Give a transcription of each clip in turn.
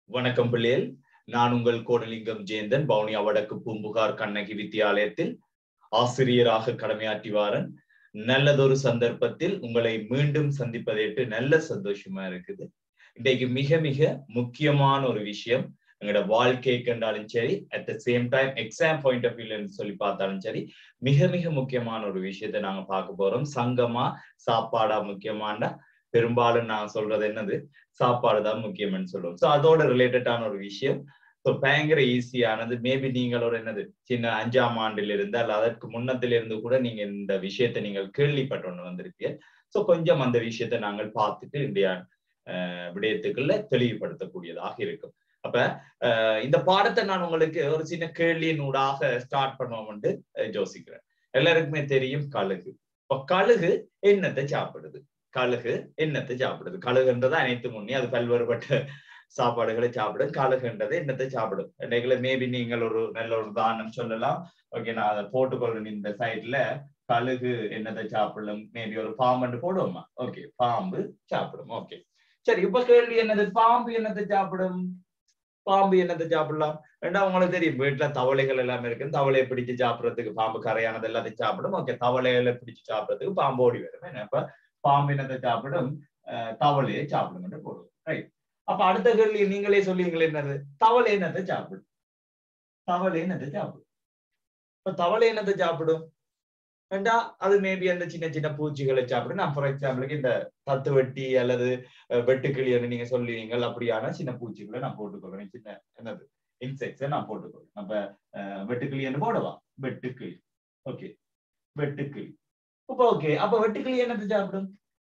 வணக்கம் பிள்ளைகள் நான் உங்கள் கோடலிங்கம் ஜெயந்தன் பவுனியா வடக்கு பூம்புகார் கண்ணகி வித்தியாலயத்தில் ஆசிரியராக கடமையாற்றி வாரன் நல்லதொரு சந்தர்ப்பத்தில் உங்களை மீண்டும் சந்திப்பதற்கு நல்ல சந்தோஷமா இருக்குது இன்றைக்கு மிக மிக முக்கியமான ஒரு விஷயம் எங்களோட வாழ்க்கை கண்டாலும் சரி at the same time exam point of வியூல சொல்லி பார்த்தாலும் சரி மிக மிக முக்கியமான ஒரு விஷயத்தை நாங்க பார்க்க போறோம் சங்கமா சாப்பாடா முக்கியமானா பெரும்பாலும் நான் சொல்றது என்னது சாப்பாடு தான் முக்கியம்னு சொல்லுவோம் ஸோ அதோட ரிலேட்டடான ஒரு விஷயம் ஸோ பயங்கர ஈஸியானது மேபி நீங்களோட என்னது சின்ன அஞ்சாம் ஆண்டில் இருந்து அல்ல அதற்கு முன்னத்துல இருந்து கூட நீங்க இந்த விஷயத்தை நீங்கள் கேள்விப்பட்டு வந்திருப்பீங்க ஸோ கொஞ்சம் அந்த விஷயத்தை நாங்கள் பார்த்துட்டு இந்தியா விடயத்துக்குள்ள தெளிவுபடுத்தக்கூடியதாக இருக்கும் அப்ப இந்த பாடத்தை நான் உங்களுக்கு ஒரு சின்ன கேள்வியின் ஊடாக ஸ்டார்ட் பண்ணுவோம்னு யோசிக்கிறேன் எல்லாருக்குமே தெரியும் கழுகு இப்ப கழுகு என்னத்தை சாப்பிடுது கழுகு என்னத்தை சாப்பிடுது கழுகுன்றது அனைத்து முன்னே அது பல்வேறுபட்ட சாப்பாடுகளை சாப்பிடும் கழுகுன்றது என்னத்தை சாப்பிடும் இன்னைக்குல மேபி நீங்கள் ஒரு நல்ல ஒரு தானம் சொல்லலாம் ஓகே நான் அதை போட்டுக்கொள்றேன் இந்த சைட்ல கழுகு என்னத்தை சாப்பிடலாம் மேபி ஒரு பாம்பு போடுவோமா ஓகே பாம்பு சாப்பிடும் ஓகே சரி இப்ப கேள்வி என்னது பாம்பு என்னத்தை சாப்பிடும் பாம்பு என்னத்தை சாப்பிடலாம் ரெண்டா உங்களுக்கு தெரியும் வீட்டுல தவளைகள் எல்லாமே இருக்கு தவளையை பிடிச்சு சாப்பிடறதுக்கு பாம்பு கரையானது எல்லாத்தையும் சாப்பிடும் ஓகே தவளைகளை பிடிச்சு சாப்பிடறதுக்கு பாம்பு ஓடி வரும் என்ன இப்ப பாம்பு என்னத்தை சாப்பிடும் தவளையை சாப்பிடும் போடுவோம் ரைட் அப்ப அடுத்த கேள்வி நீங்களே சொல்லுவீங்களே என்னது தவளை என்னத்தை சாப்பிடும் தவளை என்னத்தை சாப்பிடும் இப்ப தவளை என்னத்தை சாப்பிடும் ரெண்டா அது மேபி அந்த சின்ன சின்ன பூச்சிகளை சாப்பிடும் நான் ஃபார் எக்ஸாம்பிளுக்கு இந்த தத்து வெட்டி அல்லது வெட்டுக்கிளி நீங்க சொல்லுவீங்க அப்படியான சின்ன பூச்சிகளை நான் போட்டுக்கொள்றேன் சின்ன என்னது இன்செக்ட்ஸை நான் போட்டுக்கொள்றேன் அப்ப வெட்டுக்கிளி என்ன போடவா வெட்டுக்கிளி ஓகே வெட்டுக்கிளி அப்ப ஓகே அப்ப வெட்டுக்கிளி என்னத்தை சாப்பிடும்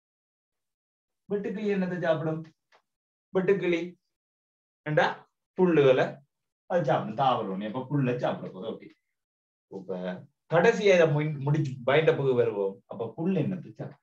வெட்டுக்கிளி என்னத்தை சாப்பிடும் வெட்டுக்கிளி ஏண்டா புல்லுகளை அது சாப்பிடும் தாவரம் இப்ப புல்ல சாப்பிட போகுது ஓகே இப்ப கடைசியா இதை முடிச்சு பைண்டப்புக்கு வருவோம் அப்ப புல் என்னத்தை சாப்பிடும்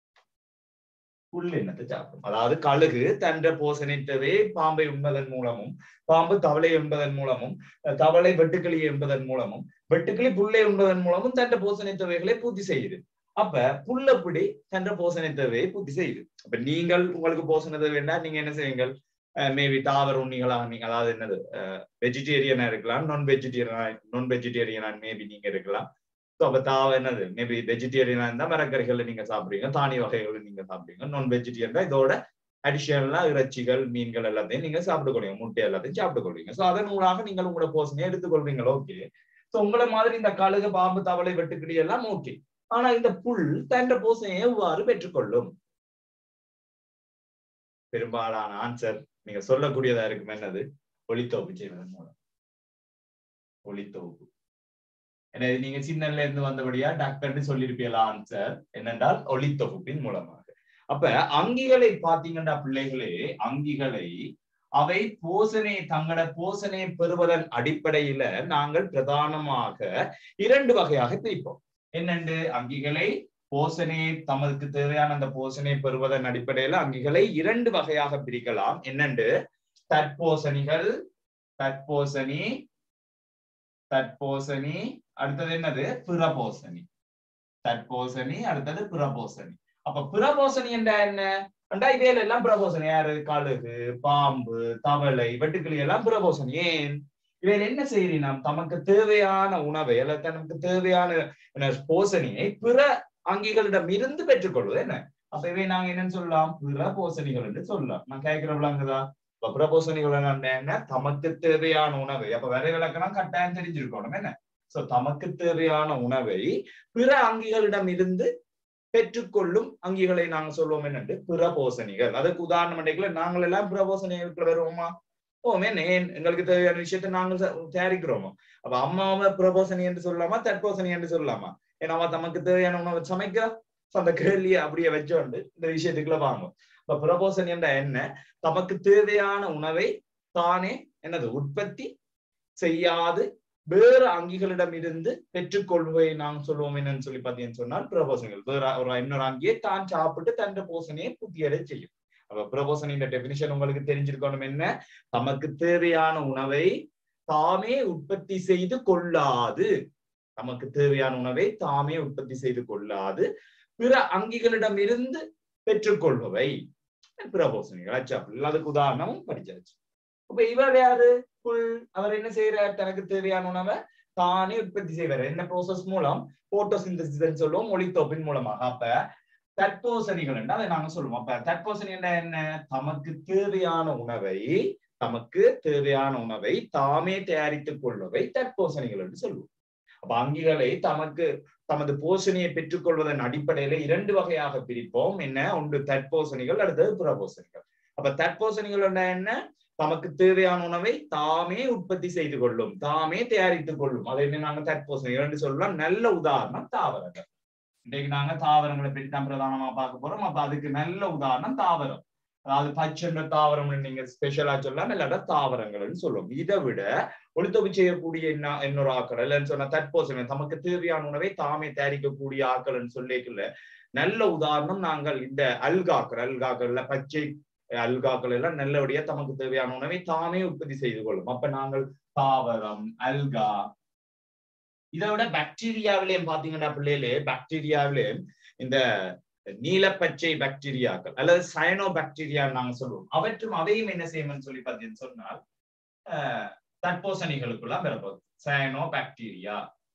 புல் என்னத்தை சாப்பிடும் அதாவது கழுகு தன்ற போசனிட்டவே பாம்பை உண்பதன் மூலமும் பாம்பு தவளை உண்பதன் மூலமும் தவளை வெட்டுக்கிளி என்பதன் மூலமும் வெட்டுக்கிளி புல்லை உண்பதன் மூலமும் தன்ற போசனை தேவைகளை பூர்த்தி செய்யுது அப்ப புல்லப்படி தன்ற போசனை தேவையை பூர்த்தி செய்யுது அப்ப நீங்கள் உங்களுக்கு போசனை தேவைன்னா நீங்க என்ன செய்வீங்கள் மேபி தாவர உண்ணிகளாக நீங்க அதாவது என்னது வெஜிடேரியனா இருக்கலாம் நான் வெஜிடேரியனா நான் வெஜிடேரியனா மேபி நீங்க இருக்கலாம் ஸோ அப்ப தாவ என்னது மேபி வெஜிடேரியனா இருந்தா மரக்கறிகளை நீங்க சாப்பிடுவீங்க தானிய வகைகளை நீங்க சாப்பிடுவீங்க நான் வெஜிடேரியன் இதோட அடிஷனலா இறைச்சிகள் மீன்கள் எல்லாத்தையும் நீங்க சாப்பிட்டுக்கொள்வீங்க முட்டை எல்லாத்தையும் சாப்பிட்டுக்கொள்வீங்க ஸோ அதன் மூலமாக நீங்கள் உங்களோட போசனையை எடுத்துக்கொள்வீங்களா ஓகே ஸோ உங்களை மாதிரி இந்த கழுகு பாம்பு தவளை வெட்டுக்கிடி எல்லாம் ஓகே ஆனா இந்த புல் தன்ற போசனையை எவ்வாறு பெற்றுக்கொள்ளும் பெரும்பாலான ஆன்சர் நீங்க சொல்லக்கூடியதா இருக்கும் என்னது ஒளித்தொகுப்பு செய்வதன் மூலம் ஒளித்தொகுப்பு எனவே நீங்க சின்னல இருந்து வந்தபடியா டாக்டர்னு சொல்லியிருப்பீங்களா ஆன்சர் என்னென்றால் ஒளித்தொகுப்பின் மூலமாக அப்ப அங்கிகளை பாத்தீங்கன்னா பிள்ளைகளே அங்கிகளை அவை போசனை தங்களோட போசனை பெறுவதன் அடிப்படையில நாங்கள் பிரதானமாக இரண்டு வகையாக பிரிப்போம் என்னென்று அங்கிகளை போசனை தமக்கு தேவையான அந்த போசனை பெறுவதன் அடிப்படையில அங்கிகளை இரண்டு வகையாக பிரிக்கலாம் என்னென்று தற்போசனிகள் தற்போசனி தற்போசனி அடுத்தது என்னது பிறபோசனி தற்போசனி அடுத்தது பிறபோசனி அப்ப பிறபோசனி என்ற என்ன ரெண்டா இவையில எல்லாம் பிரபோசனி யாரு கழுகு பாம்பு தவளை வெட்டுக்கிளி எல்லாம் பிரபோசனி ஏன் இவையில் என்ன செய்யறீங்க தமக்கு தேவையான உணவை அல்ல தனக்கு தேவையான போசனியை பிற அங்கிகளிடம் இருந்து பெற்றுக்கொள்வது என்ன அப்ப இவை நாங்க என்னன்னு சொல்லலாம் பிற போசனிகள் என்று சொல்லலாம் நான் கேட்கிறவளாங்கதா இப்ப பிரபோசனிகள் என்ன தமக்கு தேவையான உணவை அப்ப வரை விளக்கணும் கட்டாயம் தெரிஞ்சிருக்கணும் என்ன சோ தமக்கு தேவையான உணவை பிற அங்கிகளிடம் இருந்து பெற்றுக்கொள்ளும் அங்கிகளை நாங்க சொல்லுவோம் என்னண்டு பிரபோசனிகள் அதுக்கு உதாரணம் அன்றைக்குள்ள நாங்கள் எல்லாம் பிரபோசனிகளுக்குள்ள வருவோமா ஓ என்ன எங்களுக்கு தேவையான விஷயத்த நாங்கள் தயாரிக்கிறோமோ அப்ப அம்மாவை பிரபோசனி என்று சொல்லலாமா தற்போசனி என்று சொல்லலாமா ஏன்னா அவ தமக்கு தேவையான உணவை சமைக்க அந்த கேள்வியை அப்படியே வச்சோண்டு இந்த விஷயத்துக்குள்ள வாங்கும் இப்ப பிரபோசனி என்ற என்ன தமக்கு தேவையான உணவை தானே என்னது உற்பத்தி செய்யாது வேறு அங்கிகளிடம் இருந்து பெற்றுக்கொள்வதை நாங்க சொல்லுவோம் என்னன்னு சொல்லி பார்த்தீங்கன்னு சொன்னால் பிரபோசனைகள் வேற ஒரு இன்னொரு அங்கியை தான் சாப்பிட்டு தன் போசனையை புத்தியடை செய்யும் அப்ப பிரபோசனின் டெபினிஷன் உங்களுக்கு தெரிஞ்சிருக்கணும் என்ன தமக்கு தேவையான உணவை தாமே உற்பத்தி செய்து கொள்ளாது நமக்கு தேவையான உணவை தாமே உற்பத்தி செய்து கொள்ளாது பிற அங்கிகளிடம் இருந்து பெற்றுக்கொள்பவை பிரபோசனைகள் அச்சாப்பிள் அதுக்கு உதாரணமும் படிச்சாச்சு அப்ப இவர் யாரு புல் அவர் என்ன செய்யறார் தனக்கு தேவையான உணவை தானே உற்பத்தி செய்வார் என்ன ப்ரோசஸ் மூலம் போட்டோசிந்தசிஸ் சொல்லுவோம் ஒளித்தோப்பின் மூலமாக அப்ப தற்போசணிகள் அதை நாங்க சொல்லுவோம் அப்ப தற்போசணி என்ன என்ன தமக்கு தேவையான உணவை தமக்கு தேவையான உணவை தாமே தயாரித்துக் கொள்வவை தற்போசணிகள் என்று சொல்லுவோம் அப்ப அங்கிகளை தமக்கு தமது போஷணியை பெற்றுக்கொள்வதன் அடிப்படையில இரண்டு வகையாக பிரிப்போம் என்ன ஒன்று தற்போசணிகள் அடுத்தது புறபோசணிகள் அப்ப தற்போசணிகள் என்ன தமக்கு தேவையான உணவை தாமே உற்பத்தி செய்து கொள்ளும் தாமே தயாரித்துக் கொள்ளும் அதை என்ன நாங்க தற்போசணிகள் என்று சொல்லலாம் நல்ல உதாரணம் தாவரங்கள் இன்றைக்கு நாங்க தாவரங்களை பற்றி தான் பிரதானமா பார்க்க போறோம் அப்ப அதுக்கு நல்ல உதாரணம் தாவரம் அதாவது பச்சை தாவரம் நீங்க ஸ்பெஷலா சொல்லலாம் இல்லாட்ட தாவரங்கள்னு சொல்லுவோம் இதை விட ஒளித்தொகு செய்யக்கூடிய என்ன இன்னொரு ஆக்கள் இல்லைன்னு சொன்னா தற்போசனை தமக்கு தேவையான உணவை தாமே தயாரிக்கக்கூடிய ஆக்கள்னு சொல்லிக்கல நல்ல உதாரணம் நாங்கள் இந்த அல்காக்கள் அல்காக்கள்ல பச்சை அல்காக்கள் எல்லாம் நல்லபடியா தமக்கு தேவையான உணவை தாமே உற்பத்தி செய்து கொள்ளும் அப்ப நாங்கள் தாவரம் அல்கா இதை விட பாக்டீரியாவிலேயும் பாத்தீங்கன்னா பிள்ளைகளே பாக்டீரியாவிலேயும் இந்த நீலப்பச்சை பாக்டீரியாக்கள் அல்லது சயனோ பாக்டீரியா நாங்க சொல்லுவோம் அவற்றும் அவையும் என்ன செய்யணும்னு சொல்லி பார்த்தீங்கன்னு சொன்னால் தற்போசணிகளுக்குள்ள பெறப்போகுது சயனோ பாக்டீரியா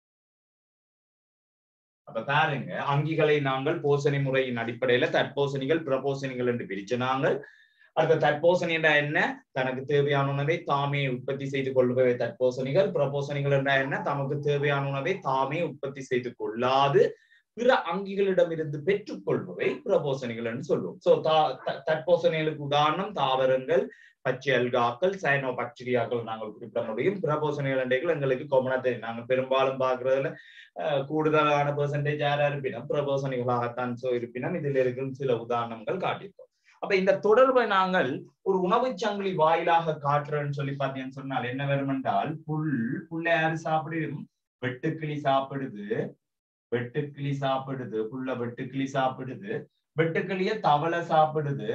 அப்ப பாருங்க அங்கிகளை நாங்கள் போசணி முறையின் அடிப்படையில தற்போசணிகள் பிரபோசணிகள் என்று பிரிச்சு நாங்கள் அடுத்த தற்போசணி என்ற என்ன தனக்கு தேவையான உணவை தாமே உற்பத்தி செய்து கொள்பவை தற்போசணிகள் பிரபோசணிகள் என்ற என்ன தமக்கு தேவையான உணவை தாமே உற்பத்தி செய்து கொள்ளாது பிற அங்கிகளிடமிருந்து பெற்றுக்கொள்பவை பிரபோசணிகள் என்று சொல்லுவோம் சோ தற்போசணிகளுக்கு உதாரணம் தாவரங்கள் பச்சை அல்காக்கள் சைனோ பாக்டீரியாக்கள் நாங்கள் குறிப்பிட முடியும் பிரபோசணிகள் என்றைகள் எங்களுக்கு கொமனா தெரியும் நாங்கள் பெரும்பாலும் பார்க்கறதுல கூடுதலான பெர்சன்டேஜ் யாரா இருப்பினும் பிரபோசணிகளாகத்தான் சோ இருப்பினும் இதில் இருக்கும் சில உதாரணங்கள் காட்டியிருக்கோம் அப்ப இந்த தொடர்பை நாங்கள் ஒரு உணவு சங்கிலி வாயிலாக காட்டுறோம்னு சொல்லி பார்த்தீங்கன்னு சொன்னால் என்ன வரும் என்றால் புல் புல்ல யாரு சாப்பிடும் வெட்டுக்கிளி சாப்பிடுது வெட்டுக்கிளி சாப்பிடுது புல்ல வெட்டுக்கிளி சாப்பிடுது வெட்டுக்கிளிய தவளை சாப்பிடுது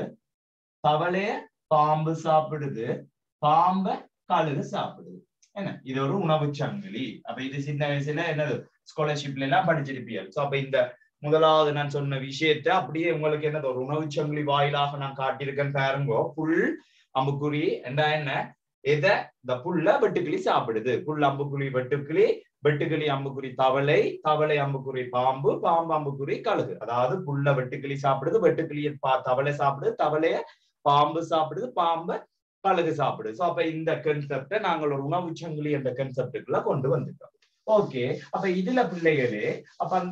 தவளைய பாம்பு சாப்பிடுது பாம்ப கழுகு சாப்பிடுது என்ன இது ஒரு உணவு சங்கிலி அப்ப இது சின்ன வயசுல என்னது ஸ்காலர்ஷிப்ல எல்லாம் படிச்சிருப்பீர்கள் சோ அப்ப இந்த முதலாவது நான் சொன்ன விஷயத்த அப்படியே உங்களுக்கு என்னது ஒரு உணவு சங்கிலி வாயிலாக நான் காட்டியிருக்கேன் பாருங்கோ புல் அம்புக்குறி என்ன என்ன எதை இந்த புல்ல வெட்டுக்கிளி சாப்பிடுது புல் அம்புக்குழி வெட்டுக்கிளி வெட்டுக்கிளி அம்புக்குறி தவளை தவளை அம்புக்குறி பாம்பு பாம்பு அம்புக்குறி கழுகு அதாவது புல்ல வெட்டுக்கிளி சாப்பிடுது வெட்டுக்கிளிய பா தவளை சாப்பிடுது தவளைய பாம்பு சாப்பிடுது பாம்பை கழுகு சாப்பிடுது சோ அப்ப இந்த கன்செப்டை நாங்கள் ஒரு உணவு சங்கிலி என்ற கன்செப்டுக்குள்ள கொண்டு வந்துட்டோம் ஓகே அப்ப இதுல பிள்ளைகளே அப்ப அந்த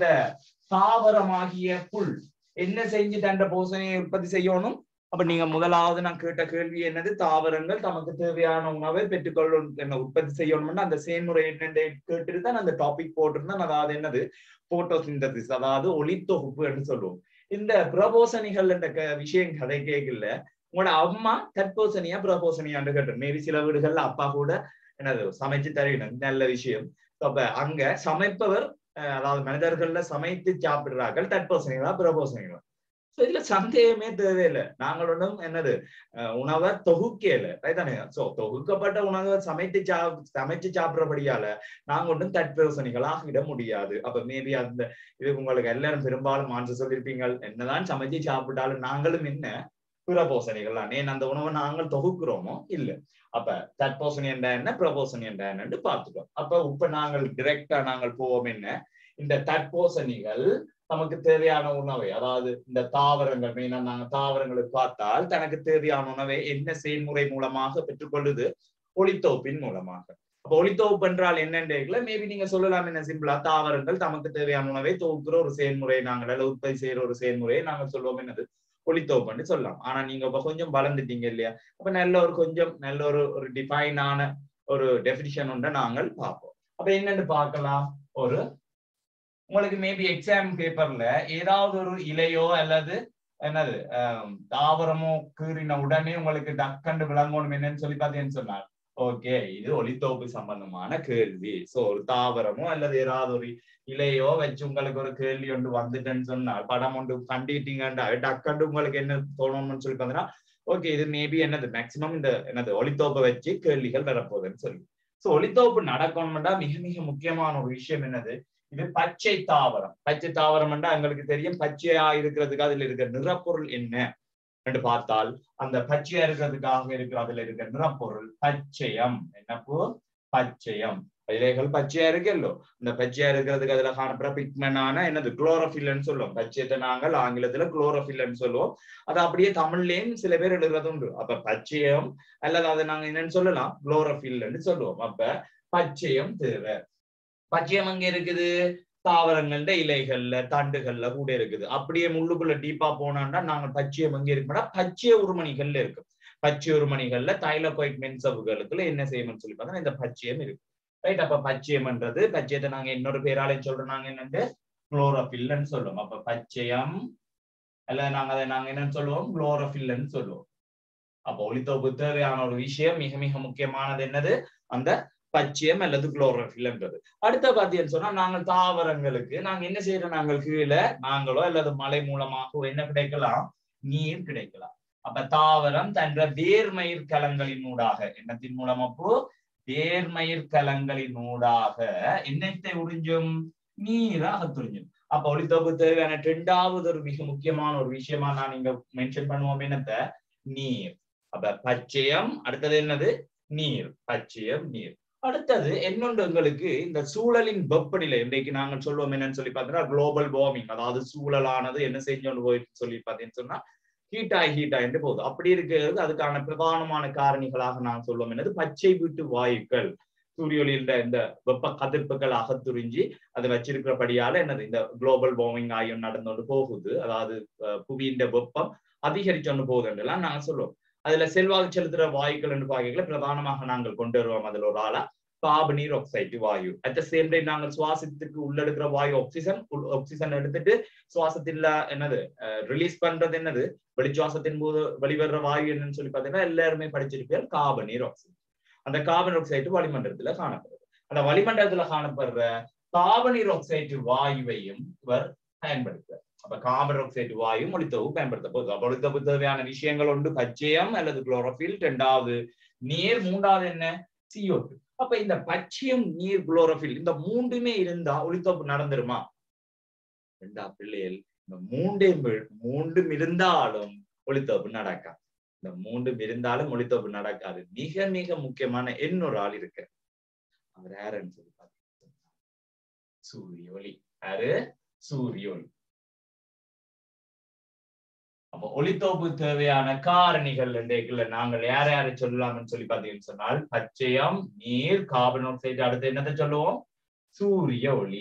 தாவரமாகிய புல் என்ன செஞ்சு தண்ட போசனையை உற்பத்தி செய்யணும் அப்ப நீங்க முதலாவது நான் கேட்ட கேள்வி என்னது தாவரங்கள் தமக்கு தேவையான உணவை பெற்றுக்கொள்ளும் என்ன உற்பத்தி செய்யணும்னா அந்த செயல்முறை என்னென்று கேட்டுட்டு தான் அந்த டாபிக் போட்டிருந்தேன் அதாவது என்னது போட்டோசிந்தசிஸ் அதாவது ஒளித்தொகுப்பு என்று சொல்லுவோம் இந்த பிரபோசனிகள் என்ற விஷயம் கதை கேட்கல உங்களோட அம்மா தற்போசனியா பிரபோசனியான்னு கேட்டோம் மேபி சில வீடுகள்ல அப்பா கூட என்னது சமைச்சு தருவினம் நல்ல விஷயம் அப்ப அங்க சமைப்பவர் அதாவது மனிதர்கள்ல சமைத்து சாப்பிடுறார்கள் தற்போசனிகளா பிரபோசனிகளா சோ இதுல சந்தேகமே தேவையில்லை நாங்கள் ஒன்றும் என்னது உணவை தொகுக்கல ரைதானே சோ தொகுக்கப்பட்ட உணவை சமைத்து சா சமைச்சு சாப்பிடுறபடியால நாங்க ஒன்றும் தற்போசனிகளாக இட முடியாது அப்ப மேபி அந்த இது உங்களுக்கு எல்லாரும் பெரும்பாலும் மாற்று சொல்லியிருப்பீங்க என்னதான் சமைச்சு சாப்பிட்டாலும் நாங்களும் என்ன பிரபோசனிகள் தான் ஏன் அந்த உணவை நாங்கள் தொகுக்கிறோமோ இல்ல அப்ப தற்போசனி என்ற என்ன பிரபோசனி என்ற என்னன்னு பார்த்துட்டோம் அப்ப இப்ப நாங்கள் டிரெக்டா நாங்கள் போவோம் என்ன இந்த தற்போசனிகள் நமக்கு தேவையான உணவை அதாவது இந்த தாவரங்கள் மெயினா நாங்க தாவரங்களை பார்த்தால் தனக்கு தேவையான உணவை என்ன செயல்முறை மூலமாக பெற்றுக்கொள்ளுது ஒளித்தொகுப்பின் மூலமாக அப்ப ஒளித்தொகுப்பு என்றால் என்னன்றீங்களா மேபி நீங்க சொல்லலாம் என்ன சிம்பிளா தாவரங்கள் தமக்கு தேவையான உணவை தொகுக்கிற ஒரு செயல்முறை நாங்கள் அல்ல உற்பத்தி செய்யற ஒரு செயல்முறையை நாங்கள் சொல்லுவோம் என்னது ஒளித்தொகுப்புன்னு சொல்லலாம் ஆனா நீங்க இப்ப கொஞ்சம் வளர்ந்துட்டீங்க இல்லையா அப்ப நல்ல ஒரு கொஞ்சம் நல்ல ஒரு ஒரு டிஃபைனான ஒரு டெபினிஷன் ஒன்றை நாங்கள் பார்ப்போம் அப்ப என்னன்னு பார்க்கலாம் ஒரு உங்களுக்கு மேபி எக்ஸாம் பேப்பர்ல ஏதாவது ஒரு இலையோ அல்லது என்னது தாவரமோ கீறின உடனே உங்களுக்கு டக்கண்டு விளங்கணும் என்னன்னு சொல்லி பார்த்தீங்கன்னு சொன்னார் ஓகே இது ஒளித்தொகுப்பு சம்பந்தமான கேள்வி சோ ஒரு தாவரமோ அல்லது ஏதாவது ஒரு இலையோ வச்சு உங்களுக்கு ஒரு கேள்வி ஒன்று வந்துட்டேன்னு சொன்னால் படம் ஒன்று கண்டிட்டீங்கன்றா டக்கண்டு உங்களுக்கு என்ன தோணும்னு சொல்லி பார்த்தீங்கன்னா ஓகே இது மேபி என்னது மேக்சிமம் இந்த என்னது ஒளித்தோப்பை வச்சு கேள்விகள் வரப்போகுதுன்னு சொல்லி சோ ஒளித்தோப்பு நடக்கணும்னா மிக மிக முக்கியமான ஒரு விஷயம் என்னது இது பச்சை தாவரம் பச்சை தாவரம் எங்களுக்கு தெரியும் பச்சையா இருக்கிறதுக்கு அதுல இருக்கிற நிறப்பொருள் என்ன என்று பார்த்தால் அந்த பச்சையா இருக்கிறதுக்காக இருக்கிற அதுல இருக்கிற நிறப்பொருள் பச்சையம் என்னப்போ பச்சையம் இலைகள் பச்சையா இருக்குல்லோ இந்த பச்சையா இருக்கிறதுக்கு அதுல காணப்படுற பிக்மெண்டான என்னது குளோரோஃபில்னு சொல்லுவோம் பச்சையத்தை நாங்கள் ஆங்கிலத்துல குளோரோஃபில்னு சொல்லுவோம் அது அப்படியே தமிழ்லயும் சில பேர் எழுதுறது உண்டு அப்ப பச்சையம் அல்லது அதை நாங்க என்னன்னு சொல்லலாம் குளோரோஃபில்னு சொல்லுவோம் அப்ப பச்சையம் தேவை பச்சையம் அங்க இருக்குது தாவரங்கள்ல இலைகள்ல தண்டுகள்ல கூட இருக்குது அப்படியே முள்ளுக்குள்ள டீப்பா போனான்னா நாங்க பச்சையம் எங்க இருக்குன்னா பச்சை உருமணிகள்ல இருக்கு பச்சை உருமணிகள்ல தைலகோயிட் மென்சவுகளுக்குள்ள என்ன செய்யணும்னு சொல்லி பார்த்தா இந்த பச்சையம் இருக்கு ரைட் அப்ப பச்சையம்ன்றது பச்சையத்தை நாங்க இன்னொரு பேராலையும் சொல்றோம் நாங்க என்னன்னு குளோரோஃபில்னு சொல்லுவோம் அப்ப பச்சையம் அல்ல நாங்க அதை நாங்க என்னன்னு சொல்லுவோம் குளோரோஃபில்னு சொல்லுவோம் அப்ப ஒளித்தோப்பு தேவையான ஒரு விஷயம் மிக மிக முக்கியமானது என்னது அந்த பச்சையம் அல்லது குளோரோஃபில்ன்றது அடுத்த பாத்தீங்கன்னு சொன்னா நாங்கள் தாவரங்களுக்கு நாங்க என்ன செய்யறோம் நாங்கள் கீழே நாங்களோ அல்லது மழை மூலமாகவோ என்ன கிடைக்கலாம் நீர் கிடைக்கலாம் அப்ப தாவரம் தன்ற வேர்மயிர் கலங்களின் ஊடாக என்னத்தின் மூலம் அப்போ வேர்மயிர் கலங்களின் ஊடாக என்னத்தை உறிஞ்சும் நீராக துறிஞ்சும் அப்ப ஒளித்தொகுப்பு தேவையான இரண்டாவது ஒரு மிக முக்கியமான ஒரு விஷயமா நான் இங்க மென்ஷன் பண்ணுவோம் என்னத்த நீர் அப்ப பச்சையம் அடுத்தது என்னது நீர் பச்சையம் நீர் அடுத்தது இன்னொன்று எங்களுக்கு இந்த சூழலின் வெப்பநிலை இன்றைக்கு நாங்கள் சொல்லுவோம் என்னன்னு சொல்லி பார்த்தீங்கன்னா குளோபல் வார்மிங் அதாவது சூழலானது என்ன செஞ்சோன்னு போயிட்டு சொல்லி பார்த்தீங்கன்னு சொன்னா ஹீட் ஆகி ஹீட் ஆகிட்டு போகுது அப்படி இருக்கிறது அதுக்கான பிரதானமான காரணிகளாக நான் சொல்லுவோம் என்னது பச்சை வீட்டு வாயுக்கள் சூரிய ஒளியில இந்த வெப்ப கதிர்ப்புகள் அகத்துறிஞ்சி அதை வச்சிருக்கிறபடியால என்னது இந்த குளோபல் வார்மிங் ஆகியும் நடந்தோண்டு போகுது அதாவது புவியின் வெப்பம் அதிகரிச்சொண்டு போகுதுன்றலாம் நாங்க சொல்லுவோம் அதுல செல்வாக்கு செலுத்துற வாயுக்கள் என்று வாயுக்களை பிரதானமாக நாங்கள் கொண்டு வருவோம் அதுல ஒரு ஆளா கார்பனீர் ஆக்சைடு வாயு அட் த சேம் டைம் நாங்கள் சுவாசத்துக்கு உள்ளெடுக்கிற வாயு ஆக்சிஜன் ஆக்சிஜன் எடுத்துட்டு சுவாசத்தில் என்னது ரிலீஸ் பண்றது என்னது வெளிச்சுவாசத்தின் போது வெளிவர்ற வாயு என்னன்னு சொல்லி பாத்தீங்கன்னா எல்லாருமே படிச்சிருப்பீர் கார்பனீர் ஆக்சைடு அந்த கார்பன் ஆக்சைடு வளிமண்டலத்துல காணப்படுது அந்த வளிமண்டலத்துல காணப்படுற கார்பனீர் ஆக்சைடு வாயுவையும் இவர் பயன்படுத்துறார் அப்ப கார்பன் ஆக்சைடு வாயு ஒளித்தொகு பயன்படுத்த போகுது அப்ப ஒளித்தொகு தேவையான விஷயங்கள் ஒன்று பச்சையம் அல்லது குளோரோஃபில் இரண்டாவது நீர் மூன்றாவது என்ன சிஓ அப்ப இந்த பச்சையம் நீர் குளோரோஃபில் இந்த மூன்றுமே இருந்தா ஒளித்தொப்பு நடந்துருமா ரெண்டா பிள்ளைகள் இந்த மூன்றே மூன்றும் இருந்தாலும் ஒளித்தொப்பு நடக்காது இந்த மூன்றும் இருந்தாலும் ஒளித்தொப்பு நடக்காது மிக மிக முக்கியமான இன்னொரு ஆள் இருக்கு அவர் யாருன்னு சொல்லி பார்த்தீங்கன்னா சூரிய ஒளி யாரு சூரிய ஒளி அப்ப ஒளித்தோப்பு தேவையான காரணிகள் இன்றைக்குள்ள நாங்கள் யார் யாரை சொல்லலாம்னு சொல்லி பாத்தீங்கன்னு சொன்னால் பச்சையம் நீர் கார்பன் ஆக்சைடு அடுத்து என்னத்தை சொல்லுவோம் சூரிய ஒளி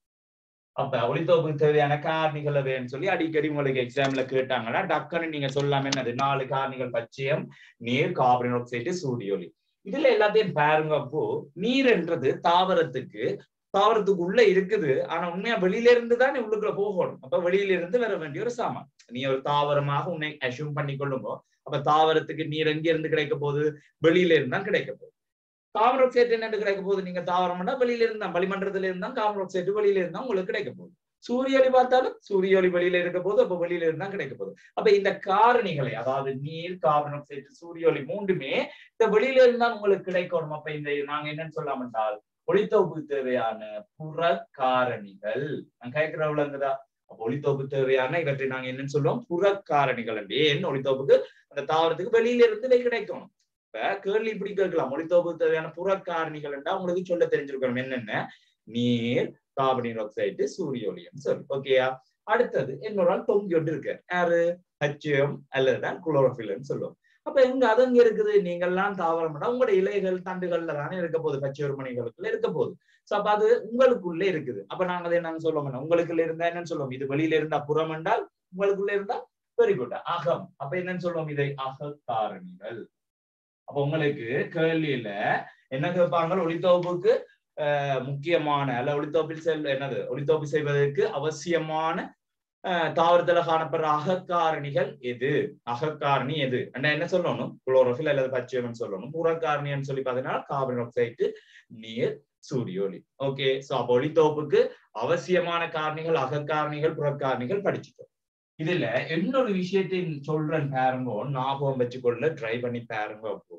அப்ப ஒளித்தோப்புக்கு தேவையான காரணிகள் அதுன்னு சொல்லி அடிக்கடி உங்களுக்கு எக்ஸாம்ல கேட்டாங்கன்னா டக்குன்னு நீங்க சொல்லாம என்னது நாலு காரணிகள் பச்சையம் நீர் கார்பன் ஆக்சைடு சூரிய ஒளி இதுல எல்லாத்தையும் பாருங்க அப்போ நீர்ன்றது தாவரத்துக்கு தாவரத்துக்கு உள்ள இருக்குது ஆனா உண்மையா வெளியில இருந்து தான் உள்ளுக்குள்ள போகணும் அப்ப வெளியில இருந்து வர வேண்டிய ஒரு சாமான் நீ ஒரு தாவரமாக உன்னை அசியூம் பண்ணி கொள்ளுங்க அப்ப தாவரத்துக்கு நீர் எங்க இருந்து கிடைக்க போகுது வெளியில இருந்தா கிடைக்க போகுது கார்பன் ஆக்சைடு என்ன கிடைக்க போகுது நீங்க தாவரம்னா வெளியில இருந்தா வளிமண்டலத்துல இருந்தா கார்பன் ஆக்சைடு வெளியில இருந்தா உங்களுக்கு கிடைக்க போகுது சூரிய ஒளி பார்த்தாலும் சூரிய ஒளி வெளியில இருக்க போது அப்ப வெளியில இருந்தா கிடைக்க போகுது அப்ப இந்த காரணிகளை அதாவது நீர் கார்பன் ஆக்சைடு சூரிய ஒளி மூன்றுமே இந்த வெளியில இருந்தா உங்களுக்கு கிடைக்கணும் அப்ப இந்த நாங்க என்னன்னு சொல்லாம என்றால் ஒளித்தொகுப்பு தேவையான புற காரணிகள் நான் கேட்கிறவளங்குதா அப்ப ஒளித்தொகுப்பு தேவையான இவற்றை நாங்க என்னன்னு சொல்லுவோம் புற காரணிகள் ஏன் ஒளித்தொகுப்புக்கு அந்த தாவரத்துக்கு வெளியில இருந்து கிடைக்கும் இப்ப கேள்வி இப்படி கேட்கலாம் ஒளித்தொகுப்பு தேவையான புற காரணிகள் என்றா உங்களுக்கு சொல்ல தெரிஞ்சிருக்கணும் என்னென்ன நீர் கார்பன் ஆக்சைடு சூரிய ஒளியம் சொல்லி ஓகேயா அடுத்தது இன்னொரு ஆள் தொங்கிட்டு இருக்காரு யாரு ஹச்சியம் அல்லதுதான் குளோரோஃபில்னு சொல்லுவோம் அப்ப எங்க அது எங்க இருக்குது நீங்கள்லாம் தாவரம்னா உங்களோட இலைகள் தண்டுகள்ல தானே இருக்க போகுது பச்சை ஒருமணிகளுக்குள்ள இருக்க போகுது சோ அப்ப அது உங்களுக்குள்ள இருக்குது அப்ப நாங்க அதை என்னன்னு சொல்லுவோம் உங்களுக்குள்ள இருந்தா என்னன்னு சொல்லுவோம் இது வெளியில இருந்தா புறம் என்றால் உங்களுக்குள்ள இருந்தா வெரி குட் அகம் அப்ப என்னன்னு சொல்லுவோம் இதை அகக்காரணிகள் அப்ப உங்களுக்கு கேள்வியில என்ன கேட்பாங்க ஒளித்தொகுப்புக்கு முக்கியமான அல்ல ஒளித்தோப்பில் செல் என்னது ஒளித்தோப்பு செய்வதற்கு அவசியமான தாவரத்துல காணப்படுற அகக்காரணிகள் எது அகக்காரணி எது என்ன சொல்லணும் குளோரோஃபில் அல்லது பச்சையம்னு சொல்லணும் புறக்காரணின்னு சொல்லி பாத்தீங்கன்னா கார்பன் ஆக்சைடு நீர் சூரிய ஒளி ஓகே சோ அப்ப ஒளித்தோப்புக்கு அவசியமான காரணிகள் அகக்காரணிகள் புறக்காரணிகள் படிச்சுட்டோம் இதுல இன்னொரு விஷயத்தை சொல்றேன் பாருங்க ஞாபகம் வச்சுக்கொள்ள ட்ரை பண்ணி பாருங்க அப்போ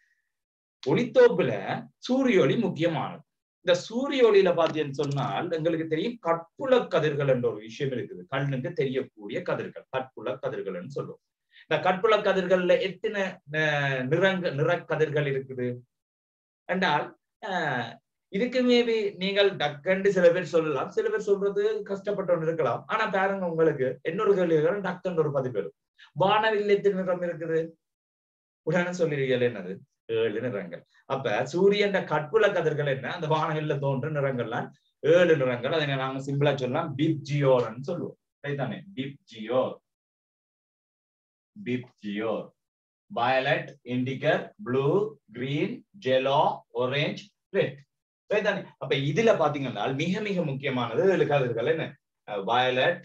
ஒளித்தோப்புல சூரிய ஒளி முக்கியமானது இந்த சூரிய ஒளியில பாத்தீங்கன்னு சொன்னால் எங்களுக்கு தெரியும் கற்புல கதிர்கள் என்ற ஒரு விஷயம் இருக்குது கண்ணுக்கு தெரியக்கூடிய கதிர்கள் கற்புல கதிர்கள்னு சொல்லுவோம் இந்த கற்புல கதிர்கள்ல எத்தனை நிறங்க நிறக்கதிர்கள் இருக்குது என்றால் இதுக்கு மேபி நீங்கள் டக்கண்டு சில பேர் சொல்லலாம் சில பேர் சொல்றது கஷ்டப்பட்டவன் இருக்கலாம் ஆனா பாருங்க உங்களுக்கு இன்னொரு கேள்வி டக்குன்னு ஒரு பதிவு வரும் வானவில் எத்தனை நிறம் இருக்குது உடனே சொல்லிருக்கீங்க என்னது ஏழு நிறங்கள் அப்ப சூரியன் கற்புல கதிர்கள் என்ன அந்த வானவில்ல தோன்ற நிறங்கள்லாம் ஏழு நிறங்கள் அதை நாங்க சிம்பிளா சொல்லலாம் பிப் ஜியோர்னு சொல்லுவோம் சரிதானே VIBGYOR VIBGYOR violet indigo blue green yellow orange red சரிதானே அப்ப இதுல பாத்தீங்கன்னா மிக மிக முக்கியமானது ஏழு கதிர்கள் என்ன வயலட்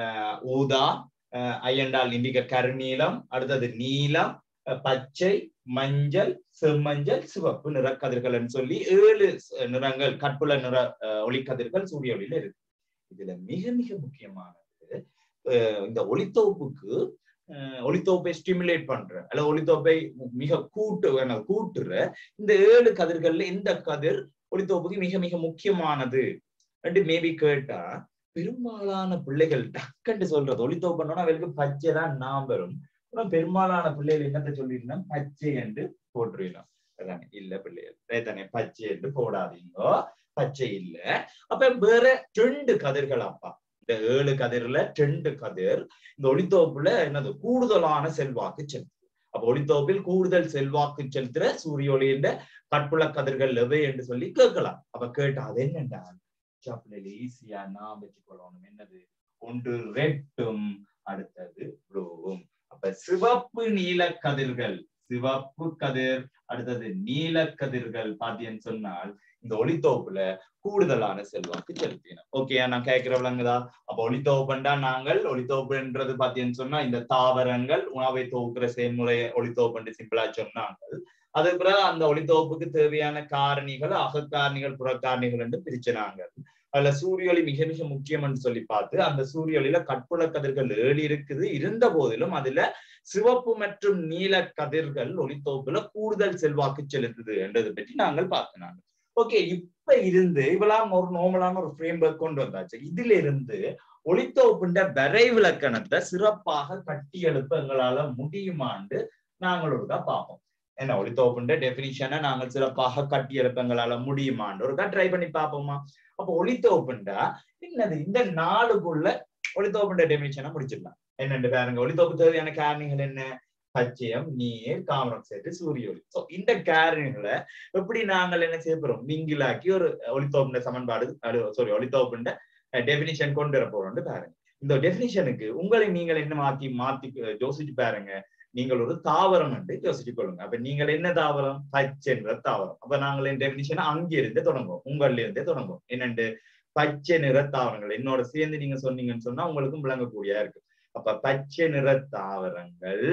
ஊதா ஐயண்டால் இண்டிகர் கருநீலம் அடுத்தது நீலம் பச்சை மஞ்சள் செம்மஞ்சள் சிவப்பு நிற கதிர்கள் சொல்லி ஏழு நிறங்கள் கற்புல நிற ஒளிக்கதிர்கள் சூரிய ஒளியில இருக்கு இதுல மிக மிக முக்கியமானது இந்த ஒளித்தொகுப்புக்கு ஒளித்தொகுப்பை ஸ்டிமுலேட் பண்ற அல்ல ஒளித்தொகுப்பை மிக கூட்டு கூட்டுற இந்த ஏழு கதிர்கள்ல இந்த கதிர் ஒளித்தொகுப்புக்கு மிக மிக முக்கியமானது மேபி கேட்டா பெரும்பாலான பிள்ளைகள் டக்குன்னு சொல்றது ஒளித்தொகுப்புன்னா அவளுக்கு பச்சை தான் நாம் வரும் பெரும்பாலான பிள்ளைகள் என்னத்தை சொல்லிருந்தா பச்சை என்று போட்டுருவோம் அதானே இல்ல பிள்ளைகள் தானே பச்சை என்று போடாதீங்க பச்சை இல்ல அப்ப வேற ரெண்டு கதிர்கள் அப்பா இந்த ஏழு கதிர்ல ரெண்டு கதிர் இந்த ஒளித்தோப்புல என்னது கூடுதலான செல்வாக்கு செலுத்து அப்ப ஒளித்தோப்பில் கூடுதல் செல்வாக்கு செலுத்துற சூரிய ஒளியின் கற்புல கதிர்கள் எவை என்று சொல்லி கேட்கலாம் அப்ப கேட்டா அது என்னண்டா சாப்பிடல ஈஸியா நாம் வச்சுக்கொள்ளணும் என்னது ஒன்று ரெட்டும் அடுத்தது ப்ளூவும் அப்ப சிவப்பு நீல கதிர்கள் சிவப்பு கதிர் அடுத்தது நீல கதிர்கள் பாத்தீங்கன்னு சொன்னால் இந்த ஒளித்தோப்புல கூடுதலான செல்வாக்கு செலுத்தினோம் ஓகே நான் கேட்கிற விளங்குதா அப்ப ஒளித்தோப்புண்டா நாங்கள் ஒளித்தோப்புன்றது பாத்தீங்கன்னு சொன்னா இந்த தாவரங்கள் உணவை தொகுக்கிற செயல்முறையை ஒளித்தோப்புண்டு சிம்பிளா சொன்னாங்க அதுக்கு பிறகு அந்த ஒளித்தோப்புக்கு தேவையான காரணிகள் அகக்காரணிகள் புறக்காரணிகள் என்று பிரிச்சினாங்க அதுல சூரிய ஒளி மிக மிக முக்கியம்னு சொல்லி பார்த்து அந்த சூரிய ஒளியில கற்புல கதிர்கள் ஏழு இருக்குது இருந்த போதிலும் அதுல சிவப்பு மற்றும் நீல கதிர்கள் ஒளித்தோப்புல கூடுதல் செல்வாக்கு செலுத்துது என்றதை பற்றி நாங்கள் பார்த்தோம் ஓகே இப்ப இருந்து இவெல்லாம் ஒரு நோமலான ஒரு ஃப்ரேம் ஒர்க் கொண்டு வந்தாச்சு இதுல இருந்து ஒளித்தோப்புண்ட வரை விளக்கணத்தை சிறப்பாக கட்டி எழுப்ப எங்களால முடியுமான்னு நாங்கள் ஒருக்கா பார்ப்போம் என்ன ஒளித்தோப்புண்ட டெபினிஷனை நாங்கள் சிறப்பாக கட்டி எழுப்ப எங்களால முடியுமான்னு ஒருக்கா ட்ரை பண்ணி பார்ப்போமா அப்ப ஒளித்தோப்புண்டா என்னது இந்த நாளுக்குள்ள ஒளித்தோப்புண்ட டெபினிஷனை முடிச்சிடலாம் என்னென்று பாருங்க ஒளித்தோப்பு தேவையான காரணிகள் என்ன பச்சையம் நீர் காமரம் ஆக்சைடு சூரிய ஒளி ஸோ இந்த காரணிகளை எப்படி நாங்கள் என்ன செய்ய போறோம் நீங்கிலாக்கி ஒரு ஒளித்தோப்புண்ட சமன்பாடு சாரி ஒளித்தோப்புண்ட டெபினிஷன் கொண்டு வர போறோம்னு பாருங்க இந்த டெபினிஷனுக்கு உங்களை நீங்கள் என்ன மாத்தி மாத்தி யோசிச்சு பாருங்க நீங்கள் ஒரு தாவரம் என்று யோசிச்சு கொள்ளுங்க அப்ப நீங்கள் என்ன தாவரம் பச்சைன்ற தாவரம் அப்ப நாங்கள் என் டெபினிஷனை அங்கிருந்து தொடங்குவோம் உங்கள்ல இருந்தே தொடங்குவோம் என்னண்டு பச்சை நிற தாவரங்கள் என்னோட சேர்ந்து நீங்க சொன்னீங்கன்னு சொன்னா உங்களுக்கும் விளங்கக்கூடியதா இருக்கு அப்ப பச்சை நிற தாவரங்கள்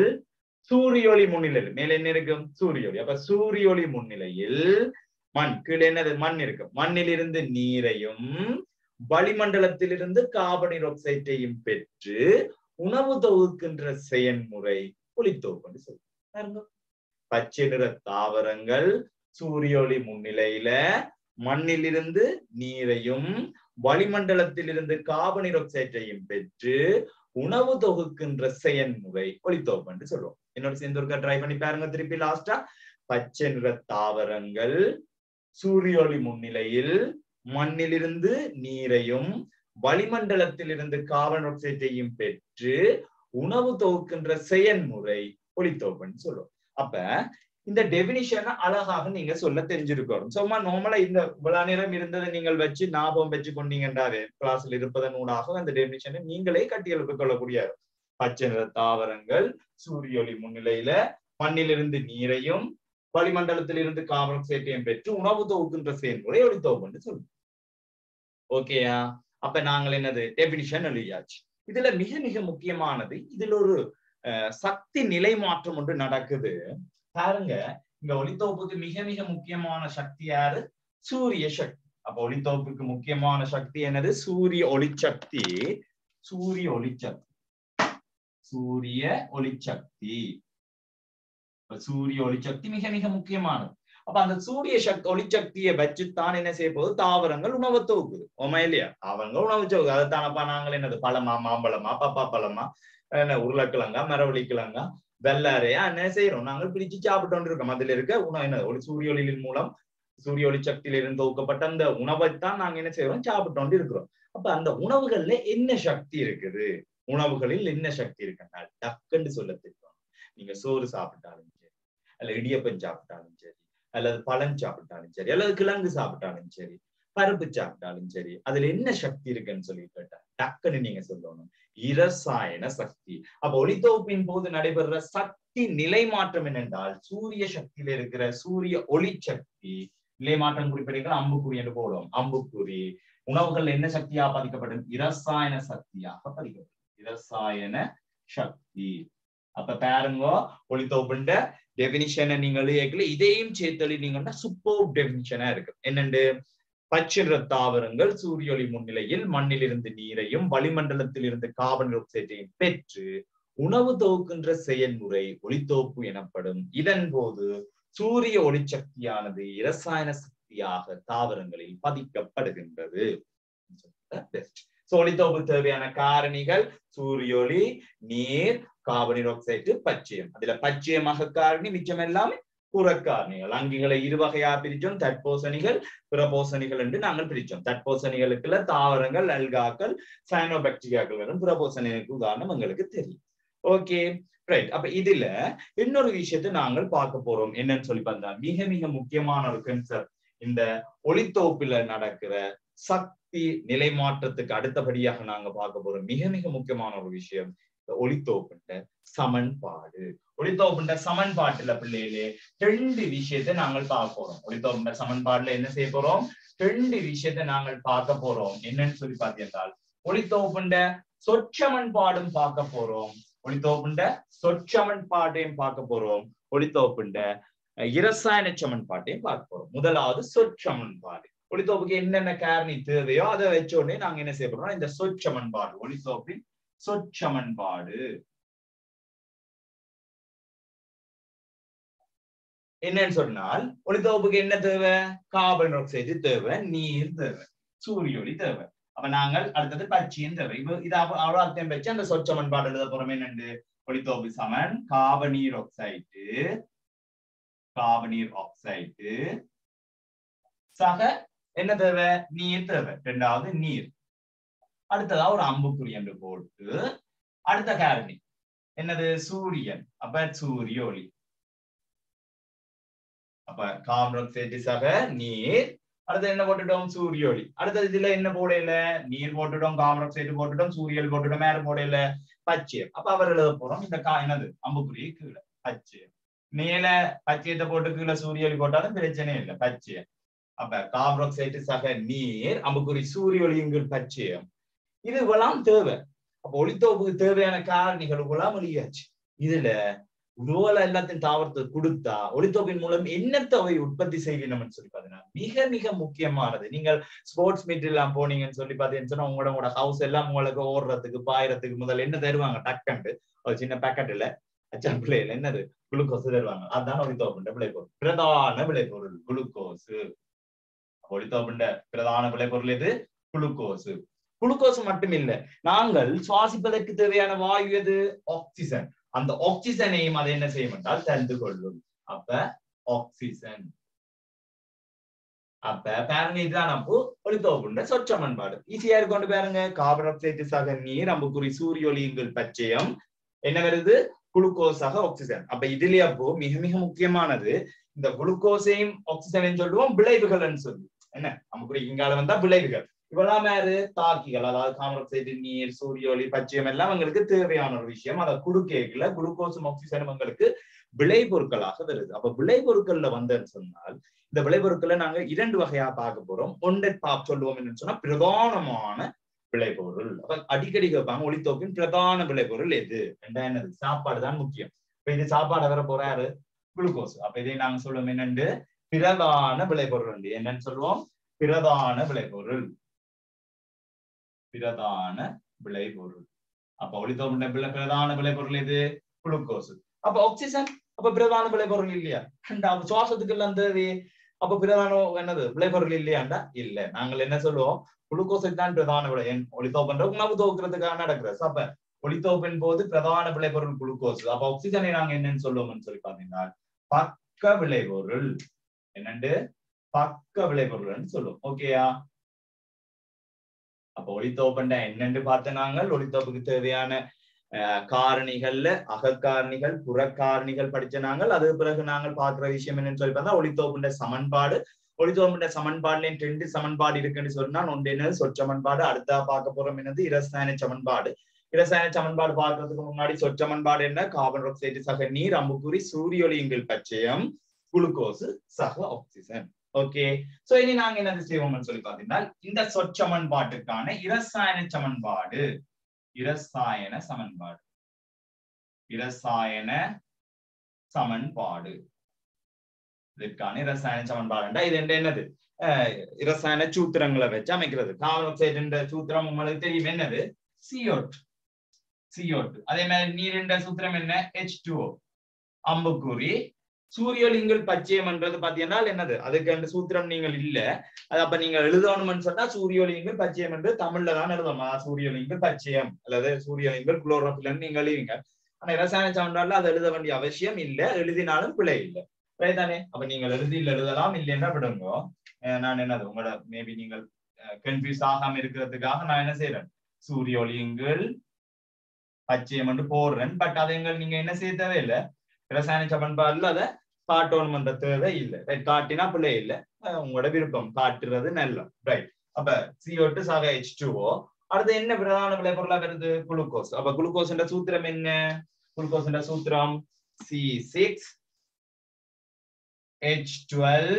சூரிய ஒளி முன்னிலையில் மேல என்ன இருக்கும் சூரிய ஒளி அப்ப சூரிய ஒளி முன்னிலையில் மண் கீழே என்னது மண் இருக்கு மண்ணிலிருந்து நீரையும் வளிமண்டலத்திலிருந்து கார்பன் ஆக்சைட்டையும் பெற்று உணவு தொகுக்கின்ற செயல்முறை ஒளித்தொகுப்பு சொல்லுங்க பச்சை நிற தாவரங்கள் சூரிய ஒளி முன்னிலையில மண்ணிலிருந்து நீரையும் வளிமண்டலத்திலிருந்து கார்பன் ஆக்சைட்டையும் பெற்று உணவு தொகுக்கின்ற செயல்முறை ஒளித்தொகுப்பு சொல்லுவோம் என்னோட சேர்ந்து ஒருக்கா ட்ரை பண்ணி பாருங்க திருப்பி லாஸ்டா பச்சை நிற தாவரங்கள் சூரிய ஒளி முன்னிலையில் மண்ணிலிருந்து நீரையும் வளிமண்டலத்திலிருந்து கார்பன் ஆக்சைட்டையும் பெற்று உணவு தொகுக்கின்ற செயல்முறை ஒளித்தொகுப்புன்னு சொல்லுவோம் அப்ப இந்த டெபினிஷனை அழகாக நீங்க சொல்ல தெரிஞ்சிருக்கணும் சும்மா நார்மலா இந்த இவ்வளவு நேரம் இருந்ததை நீங்கள் வச்சு ஞாபகம் வச்சு கொண்டீங்கன்றாவே கிளாஸ்ல இருப்பதன் ஊடாக அந்த டெபினிஷனை நீங்களே கட்டி எழுப்பிக் கொள்ளக்கூடிய பச்சை நிற தாவரங்கள் சூரிய ஒளி முன்னிலையில மண்ணிலிருந்து நீரையும் வளிமண்டலத்திலிருந்து கார்பன் ஆக்சைட்டையும் பெற்று உணவு தொகுக்கின்ற செயல்முறை ஒளித்தொகுப்புன்னு சொல்லுவோம் ஓகேயா அப்ப நாங்கள் என்னது டெபினிஷன் எழுதியாச்சு இதுல மிக மிக முக்கியமானது இதுல ஒரு சக்தி நிலை மாற்றம் ஒன்று நடக்குது பாருங்க இங்க ஒளித்தொகுப்புக்கு மிக மிக முக்கியமான சக்தி யாரு சூரிய சக்தி அப்ப ஒளித்தொகுப்புக்கு முக்கியமான சக்தி என்னது சூரிய ஒளிச்சக்தி சூரிய ஒளிச்சக்தி சூரிய ஒளிச்சக்தி சூரிய ஒளிச்சக்தி மிக மிக முக்கியமானது அப்ப அந்த சூரிய சக்தி ஒளிச்சக்தியை வச்சுத்தான் என்ன செய்ய போகுது தாவரங்கள் உணவு தொகுக்குது உமா இல்லையா தாவரங்கள் உணவு தொகுது அதைத்தானப்பா நாங்கள் என்னது பழமா மாம்பழமா பப்பா பழமா என்ன உருளைக்கிழங்கா மரவள்ளிக்கிழங்கா வெள்ளாரையா என்ன செய்யறோம் நாங்கள் பிரிச்சு சாப்பிட்டு இருக்கோம் அதுல இருக்க உணவு என்ன ஒரு சூரிய ஒளியின் மூலம் சூரிய ஒளி சக்தியில இருந்து தொகுக்கப்பட்ட அந்த உணவைத்தான் நாங்க என்ன செய்யறோம் சாப்பிட்டு இருக்கிறோம் அப்ப அந்த உணவுகள்ல என்ன சக்தி இருக்குது உணவுகளில் என்ன சக்தி இருக்குன்னா டக்குன்னு சொல்ல தெரியும் நீங்க சோறு சாப்பிட்டாலும் சரி அல்ல இடியப்பம் சாப்பிட்டாலும் சரி அல்லது பழம் சாப்பிட்டாலும் சரி அல்லது கிழங்கு சாப்பிட்டாலும் சரி பருப்பு சாப்பிட்டாலும் சரி அதுல என்ன சக்தி இருக்குன்னு சொல்லி கேட்டா டக்குன்னு நீங்க சொல்லணும் இரசாயன சக்தி அப்ப ஒளித்தொகுப்பின் போது நடைபெறுற சக்தி நிலை மாற்றம் என்னென்றால் சூரிய சக்தியில இருக்கிற சூரிய ஒளி சக்தி நிலை மாற்றம் குறிப்பிடுகிற அம்புக்குறி என்று போடும் அம்புக்குறி உணவுகள் என்ன சக்தியா பதிக்கப்படும் இரசாயன சக்தியாக பதிக்கப்படும் இரசாயன சக்தி அப்ப பாருங்க ஒளித்தொகுப்புண்ட டெபினிஷனை நீங்கள் கேட்கல இதையும் சேர்த்தலி நீங்கன்னா சூப்பர் டெபினிஷனா இருக்கு என்னண்டு பச்சிர தாவரங்கள் சூரிய ஒளி முன்னிலையில் மண்ணிலிருந்து நீரையும் வளிமண்டலத்தில் இருந்து கார்பன் டை ஆக்சைடையும் பெற்று உணவு தொகுக்கின்ற செயல்முறை ஒளித்தோப்பு எனப்படும் இதன் போது சூரிய ஒளிச்சக்தியானது இரசாயன சக்தியாக தாவரங்களில் பதிக்கப்படுகின்றது ஒளித்தோப்பு தேவையான காரணிகள் சூரிய ஒளி நீர் கார்பன் ஆக்சைடு பச்சையம் அதுல பச்சையமாக காரணி மிச்சம் எல்லாமே புறக்காரணிகள் அங்கிகளை இரு வகையா பிரிச்சோம் தட்போசணிகள் புறபோசணிகள் என்று நாங்கள் பிரிச்சோம் தட்போசணிகளுக்குள்ள தாவரங்கள் அல்காக்கள் சைனோபாக்டீரியாக்கள் வரும் புறபோசணிகளுக்கு உதாரணம் எங்களுக்கு தெரியும் ஓகே ரைட் அப்ப இதுல இன்னொரு விஷயத்தை நாங்கள் பார்க்க போறோம் என்னன்னு சொல்லி பார்த்தா மிக மிக முக்கியமான ஒரு கன்செப்ட் இந்த ஒளித்தொகுப்புல நடக்கிற சக்தி நிலை மாற்றத்துக்கு அடுத்தபடியாக நாங்க பார்க்க போறோம் மிக மிக முக்கியமான ஒரு விஷயம் ஒளித்தோப்புண்ட சமன்பாடு ஒளித்தோப்புண்ட சமன்பாட்டுல பிள்ளைகளே ரெண்டு விஷயத்தை நாங்கள் பார்க்க போறோம் ஒளித்தோப்புண்ட சமன்பாடுல என்ன செய்ய போறோம் ரெண்டு விஷயத்தை நாங்கள் பார்க்க போறோம் என்னன்னு சொல்லி பார்த்தீங்கன்றால் ஒளித்தோப்புண்ட சொற்சமன்பாடும் பார்க்க போறோம் ஒளித்தோப்புண்ட சொற்சமன்பாட்டையும் பார்க்க போறோம் ஒளித்தோப்புண்ட இரசாயன சமன்பாட்டையும் பார்க்க போறோம் முதலாவது சொற்சமன்பாடு ஒளித்தோப்புக்கு என்னென்ன காரணி தேவையோ அதை வச்ச உடனே நாங்க என்ன செய்ய போறோம் இந்த சொற்சமன்பாடு ஒளித்தோப்பின் சொற்சமன்பாடு என்னன்னு சொன்னால் ஒளித்தொகுப்புக்கு என்ன தேவை கார்பன் ஆக்சைடு தேவை நீர் தேவை சூரிய ஒளி தேவை அப்ப நாங்கள் அடுத்தது பச்சையும் தேவை இப்ப இது அவ்வளவு அர்த்தம் வச்சு அந்த சொற்சமன்பாடு எழுத போறோம் என்னண்டு ஒளித்தொகுப்பு சமன் காபனீர் ஆக்சைடு காபனீர் ஆக்சைடு சக என்ன தேவை நீர் தேவை ரெண்டாவது நீர் அடுத்ததா ஒரு அம்புக்குறி என்று போட்டு அடுத்த காரணி என்னது சூரியன் அப்ப சூரிய ஒளி அப்ப கார்பன் ஆக்சைடு சக நீர் அடுத்து என்ன போட்டுட்டோம் சூரிய ஒளி அடுத்தது இதுல என்ன போடையில நீர் போட்டுட்டோம் கார்பன் ஆக்சைடு போட்டுட்டோம் சூரிய ஒளி போட்டுட்டோம் மேல போடையில பச்சையம் அப்ப அவர் எழுத போறோம் இந்த கா என்னது அம்புக்குறி கீழே பச்சையம் மேல பச்சையத்தை போட்டு கீழே சூரிய ஒளி போட்டாலும் பிரச்சனை இல்லை பச்சையம் அப்ப கார்பன் ஆக்சைடு சக நீர் அம்புக்குறி சூரிய ஒளியுங்கள் பச்சையம் இது இவ்வளவு தேவை அப்ப ஒளித்தொகுப்புக்கு தேவையான காரணிகள் இவ்வளவு வெளியாச்சு இதுல உருவல எல்லாத்தையும் தாவரத்துக்கு கொடுத்தா ஒளித்தொகையின் மூலம் என்ன தொகை உற்பத்தி செய்யணும்னு சொல்லி பாத்தீங்கன்னா மிக மிக முக்கியமானது நீங்கள் ஸ்போர்ட்ஸ் மீட் எல்லாம் போனீங்கன்னு சொல்லி பாத்தீங்கன்னு சொன்னா உங்களோட உங்களோட ஹவுஸ் எல்லாம் உங்களுக்கு ஓடுறதுக்கு பாயறதுக்கு முதல்ல என்ன தருவாங்க டக்கண்டு ஒரு சின்ன பேக்கெட்ல அச்சா பிள்ளைல என்னது குளுக்கோஸ் தருவாங்க அதுதான் ஒளித்தோப்புண்ட விளைபொருள் பிரதான விளைபொருள் குளுக்கோஸ் ஒளித்தோப்புண்ட பிரதான விளைபொருள் எது குளுக்கோஸ் குளுக்கோஸ் மட்டும் இல்ல நாங்கள் சுவாசிப்பதற்கு தேவையான வாயு எது ஆக்சிஜன் அந்த ஆக்சிஜனையும் அதை என்ன செய்யும் என்றால் தந்து கொள்ளும் அப்ப ஆக்சிஜன் அப்ப பாருங்க இதுதான் நம்ம ஒளித்தோப்புண்ட சொற்றமன்பாடு ஈஸியா கொண்டு பாருங்க கார்பன் ஆக்சைடு சக நீர் அம்புக்குறி சூரிய ஒளியுங்கள் பச்சையம் என்ன வருது குளுக்கோஸாக ஆக்சிஜன் அப்ப இதுலயே அப்போ மிக மிக முக்கியமானது இந்த குளுக்கோஸையும் ஆக்சிஜனையும் சொல்லுவோம் விளைவுகள்னு சொல்லி என்ன அம்புக்குறி இங்கால வந்தா விளைவுகள் இவெல்லாம் யாரு தாக்கிகள் அதாவது கார்பன் ஆக்சைடு நீர் சூரிய ஒளி பச்சையம் எல்லாம் எங்களுக்கு தேவையான ஒரு விஷயம் அதை குடுக்கேக்கல குளுக்கோஸும் ஆக்சிஜனும் எங்களுக்கு விளைபொருட்களாக வருது அப்ப விளைபொருட்கள்ல வந்தேன்னு சொன்னால் இந்த விளைபொருட்களை நாங்க இரண்டு வகையா பார்க்க போறோம் ஒன்றை பா சொல்லுவோம் என்னன்னு சொன்னா பிரதானமான விளைபொருள் அப்ப அடிக்கடி கேட்பாங்க ஒளித்தோப்பின் பிரதான விளைபொருள் எது என்னது சாப்பாடு தான் முக்கியம் இப்ப இது சாப்பாடு வர போறாரு குளுக்கோஸ் அப்ப இதை நாங்க சொல்லுவோம் என்னண்டு பிரதான விளைபொருள் என்னன்னு சொல்லுவோம் பிரதான விளைபொருள் பிரதான விளைபொருள் அப்ப ஒளித்தோப்புண்ட பிரதான விளைபொருள் எது குளுக்கோஸ் அப்ப ஆக்சிஜன் அப்ப பிரதான விளைபொருள் இல்லையா அப்ப சுவாசத்துக்கு எல்லாம் தேவை அப்ப பிரதான என்னது விளைபொருள் இல்லையாண்டா இல்ல நாங்கள் என்ன சொல்லுவோம் குளுக்கோஸை தான் பிரதான விளை ஒளித்தோப்புன்ற உணவு துவக்கிறதுக்காக நடக்கிறது அப்ப ஒளித்தோப்பின் போது பிரதான விளைபொருள் குளுக்கோஸ் அப்ப ஆக்சிஜனை நாங்க என்னன்னு சொல்லுவோம்னு சொல்லி பாத்தீங்கன்னா பக்க விளைபொருள் என்னண்டு பக்க விளைபொருள்னு சொல்லுவோம் ஓகேயா அப்ப ஒளித்தோப்பண்ட என்னன்னு பார்த்த நாங்கள் ஒளித்தோப்புக்கு தேவையான அஹ், காரணிகள்ல அகக்காரணிகள் புறக்காரணிகள் படிச்ச நாங்கள் அது பிறகு நாங்கள் பார்க்கிற விஷயம் என்னன்னு சொல்லி பார்த்தா ஒளித்தோப்புண்ட சமன்பாடு ஒளித்தோப்புண்ட சமன்பாடுல ரெண்டு சமன்பாடு இருக்குன்னு சொன்னா ஒன்று என்னது சொற்சமன்பாடு அடுத்தா பார்க்க போறோம் என்னது இரசாயன சமன்பாடு இரசாயன சமன்பாடு பார்க்கறதுக்கு முன்னாடி சொற்சமன்பாடு என்ன கார்பன் டை ஆக்சைடு சக நீர் அம்புக்குறி சூரிய ஒளியுங்கள் பச்சையம் குளுக்கோஸ் சக ஆக்சிஜன் ஓகே சோ இனி நாங்க என்ன செய்வோம்னு சொல்லி பாத்தீங்கன்னா இந்த சொற்சமன்பாட்டுக்கான இரசாயன சமன்பாடு இரசாயன சமன்பாடு இரசாயன சமன்பாடு இதற்கான இரசாயன சமன்பாடுண்டா இது என்ன- என்னது அஹ், இரசாயன சூத்திரங்களை வச்சு அமைக்கிறது கார்பன் ஆக்சைடு சூத்திரம் உங்களுக்கு தெரியும் என்னது CO2 CO2 அதே மாதிரி நீரின்ற சூத்திரம் என்ன H2O அம்புக்குறி சூரியலிங்கல் பச்சையம்ன்றது பாத்தீங்கன்னா என்னது அதுக்கு அந்த சூத்திரம் நீங்கள் இல்ல அது அப்ப நீங்க எழுதணும்னு சொன்னா சூரியலிங்கல் பச்சையம் என்று தமிழ்ல தான் எழுதணும் அதாவது சூரியலிங்கல் பச்சையம் அல்லது சூரியலிங்கல் குளோரோபிலன் நீங்க எழுதுவீங்க ஆனா இரசாயன சான்றாடுல அதை எழுத வேண்டிய அவசியம் இல்ல எழுதினாலும் பிழை இல்லை தானே அப்ப நீங்கள் எழுதியில் எழுதலாம் இல்லைன்னா விடுங்க அஹ் நான் என்னது உங்களோட மேபி நீங்கள் கன்ஃபியூஸ் ஆகாம இருக்கிறதுக்காக நான் என்ன செய்யறேன் சூரிய ஒளியுங்கள் பச்சையம் என்று போடுறேன் பட் அதை எங்கள் நீங்க என்ன செய்ய தேவையில்லை ரசாயன சமன்பாடுல அதை காட்டணும் என்ற தேவை இல்லை ரைட் காட்டினா பிள்ளை இல்லை அஹ் உங்களோட விருப்பம் காட்டுறது நல்ல ரைட் அப்ப CO2 சாக ஹெச் டூஓ அடுத்து என்ன பிரதான விளைபொருளா வருது குளுக்கோஸ் அப்ப குளுக்கோஸ் சூத்திரம் என்ன குளுக்கோஸ் சூத்திரம் C six H twelve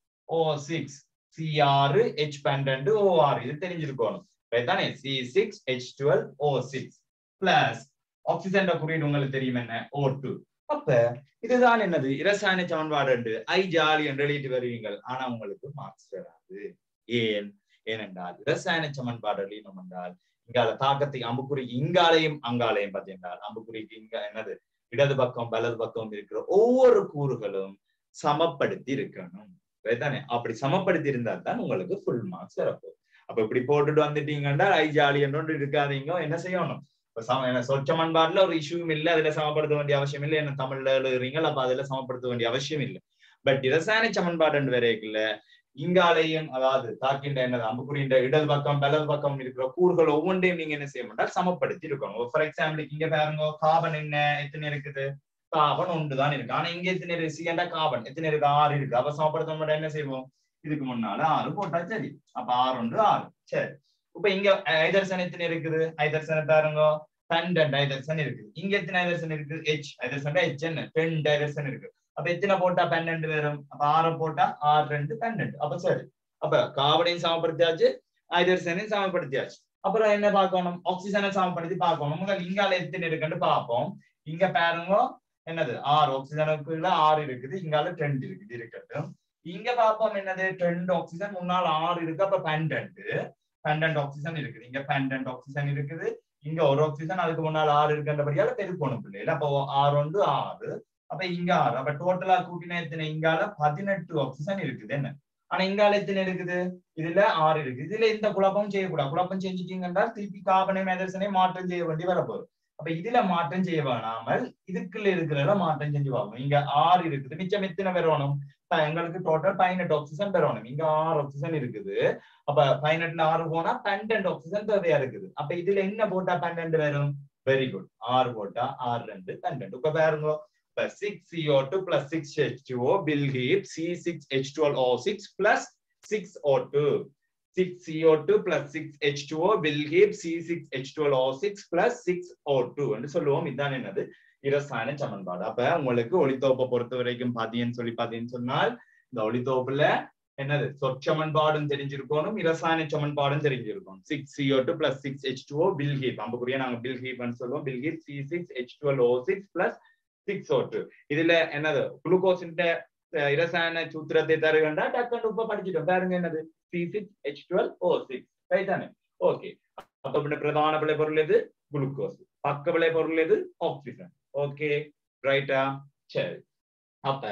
O six C ஆறு ஹெச் பன்னெண்டு ஓ ஆறு இது தெரிஞ்சிருக்கணும் ரைட் தானே C six H twelve O six plus oxygen குறியீடு உங்களுக்கு தெரியும் என்ன ஓ டூ அப்ப இதுதான் என்னது இரசாயன சமன்பாடு என்று ஐ ஜாலி என்று எழுதிட்டு வருவீங்கள் ஆனா உங்களுக்கு மார்க்ஸ் வராது ஏன் ஏனென்றால் இரசாயன சமன்பாடு எழுதினோம் என்றால் இங்கால தாக்கத்தை அம்புக்குறி இங்காலையும் அங்காலையும் பார்த்தீங்கன்றால் அம்புக்குறிக்கு இங்க என்னது இடது பக்கம் வலது பக்கம் இருக்கிற ஒவ்வொரு கூறுகளும் சமப்படுத்தி இருக்கணும் தானே அப்படி சமப்படுத்தி இருந்தால் தான் உங்களுக்கு ஃபுல் மார்க்ஸ் வரப்போகுது அப்ப இப்படி போட்டுட்டு வந்துட்டீங்கன்னா ஐ ஜாலி என்று இருக்காதீங்க என்ன செய்யணும் இப்ப சம என்ன சொச்சமன்பாடுல ஒரு இஷ்யூவும் இல்லை அதுல சமப்படுத்த வேண்டிய அவசியம் இல்லை என்ன தமிழ்ல எழுதுறீங்க அப்ப அதுல சமப்படுத்த வேண்டிய அவசியம் இல்லை பட் இரசாயன சமன்பாடு வரைக்குள்ள இங்காலையும் அதாவது தாக்கின்ற என்னது அம்புக்குறின்ற இடது பக்கம் வலது பக்கம் இருக்கிற கூறுகள் ஒவ்வொன்றையும் நீங்க என்ன செய்ய மாட்டால் சமப்படுத்தி இருக்கணும் ஃபார் எக்ஸாம்பிள் இங்க பாருங்க காபன் என்ன எத்தனை இருக்குது காபன் ஒன்றுதான் இருக்கு ஆனா இங்க எத்தனை இருக்கு சிஎண்டா காபன் எத்தனை இருக்கு ஆறு இருக்கு அப்ப சமப்படுத்த மாட்டா என்ன செய்வோம் இதுக்கு முன்னால ஆறு போட்டா சரி அப்ப ஆறு ஒன்று ஆறு சரி இப்ப இங்க ஐதர்சன் எத்தனை இருக்குது ஐதர்சனை பாருங்க பன்னெண்டு ஐதர்சன் இருக்குது இங்க எத்தனை ஐதர்சன் இருக்கு ஹெச் ஐதர்சன் ஹெச் என்ன ரெண்டு ஐதர்சன் இருக்கு அப்ப எத்தனை போட்டா பன்னெண்டு வரும் அப்ப ஆறு போட்டா ஆறு ரெண்டு பன்னெண்டு அப்ப சரி அப்ப கார்பனையும் சமப்படுத்தியாச்சு ஐதர்சனையும் சமப்படுத்தியாச்சு அப்புறம் என்ன பார்க்கணும் ஆக்சிஜனை சமப்படுத்தி பார்க்கணும் முதல்ல இங்கால எத்தனை இருக்குன்னு பார்ப்போம் இங்க பாருங்க என்னது ஆறு ஆக்சிஜனுக்குள்ள ஆறு இருக்குது இங்கால ரெண்டு இருக்குது இருக்கட்டும் இங்க பார்ப்போம் என்னது ரெண்டு ஆக்சிஜன் முன்னால் ஆறு இருக்கு அப்ப பன்னெண்டு பன்னெண்டு ஆக்சிஜன் இருக்குது இங்க பன்னெண்டு ஆக்சிஜன் இருக்குது இங்க ஒரு ஆக்சிஜன் அதுக்கு முன்னால் ஆறு இருக்குன்றபடியால பெருக்கணும் பிள்ளைல அப்போ ஆறு வந்து ஆறு அப்ப இங்க ஆறு அப்ப டோட்டலா கூட்டினா எத்தனை இங்கால பதினெட்டு ஆக்சிஜன் இருக்குது என்ன ஆனா இங்கால எத்தனை இருக்குது இதுல ஆறு இருக்கு இதுல எந்த குழப்பமும் செய்யக்கூடாது குழப்பம் செஞ்சுட்டீங்கன்னா திருப்பி காபனை மேதர்சனை மாற்றம் செய்ய வேண்டி வரப்போகுது அப்ப இதுல மாற்றம் செய்ய வேணாமல் இதுக்குள்ள இருக்கிறதுல மாற்றம் செஞ்சு பார்க்கணும் இங்க ஆறு இருக்குது மிச்சம் எத்தனை பெறணும் எங்களுக்கு டோட்டல் பதினெட்டு ஆக்சிஜன் பெறணும் இங்க ஆறு ஆக்சிஜன் இருக்குது அப்ப பதினெட்டுல ஆறு போனா பன்னெண்டு ஆக்சிஜன் தேவையா இருக்குது அப்ப இதுல என்ன போட்டா பன்னெண்டு வரும் வெரி குட் ஆறு போட்டா ஆறு ரெண்டு பன்னெண்டு இப்ப பாருங்க இப்ப six CO two plus six H two O will heat C six H twelve O six plus six O two six CO two plus six H two O will heat C six H twelve O six plus six O two என்று சொல்லுவோம் இதுதான் என்னது இரசாயன சமன்பாடு அப்ப உங்களுக்கு ஒளித்தோப்பை பொறுத்த வரைக்கும் பாத்தீங்கன்னு சொல்லி பாத்தீங்கன்னு சொன்னால் இந்த ஒளித்தோப்புல என்னது சொற்சமன்பாடும் தெரிஞ்சிருக்கணும் இரசாயன சமன்பாடும் தெரிஞ்சிருக்கணும் six CO two plus six H two will heat அம்புக்குரிய நாங்க பில் ஹீப்னு சொல்லுவோம் will heat C six H twelve O six plus six O two இதுல என்னது குளுக்கோஸின் இரசாயன சூத்திரத்தை தருகின்றா டக்குன்னு உப்ப படிச்சுட்டோம் பாருங்க என்னது C six H twelve O six right தானே ஓகே அப்ப பிரதான விளைபொருள் எது குளுக்கோஸ் பக்க விளைபொருள் எது ஆக்சிஜன் ஓகே ரைட்டா சரி அப்ப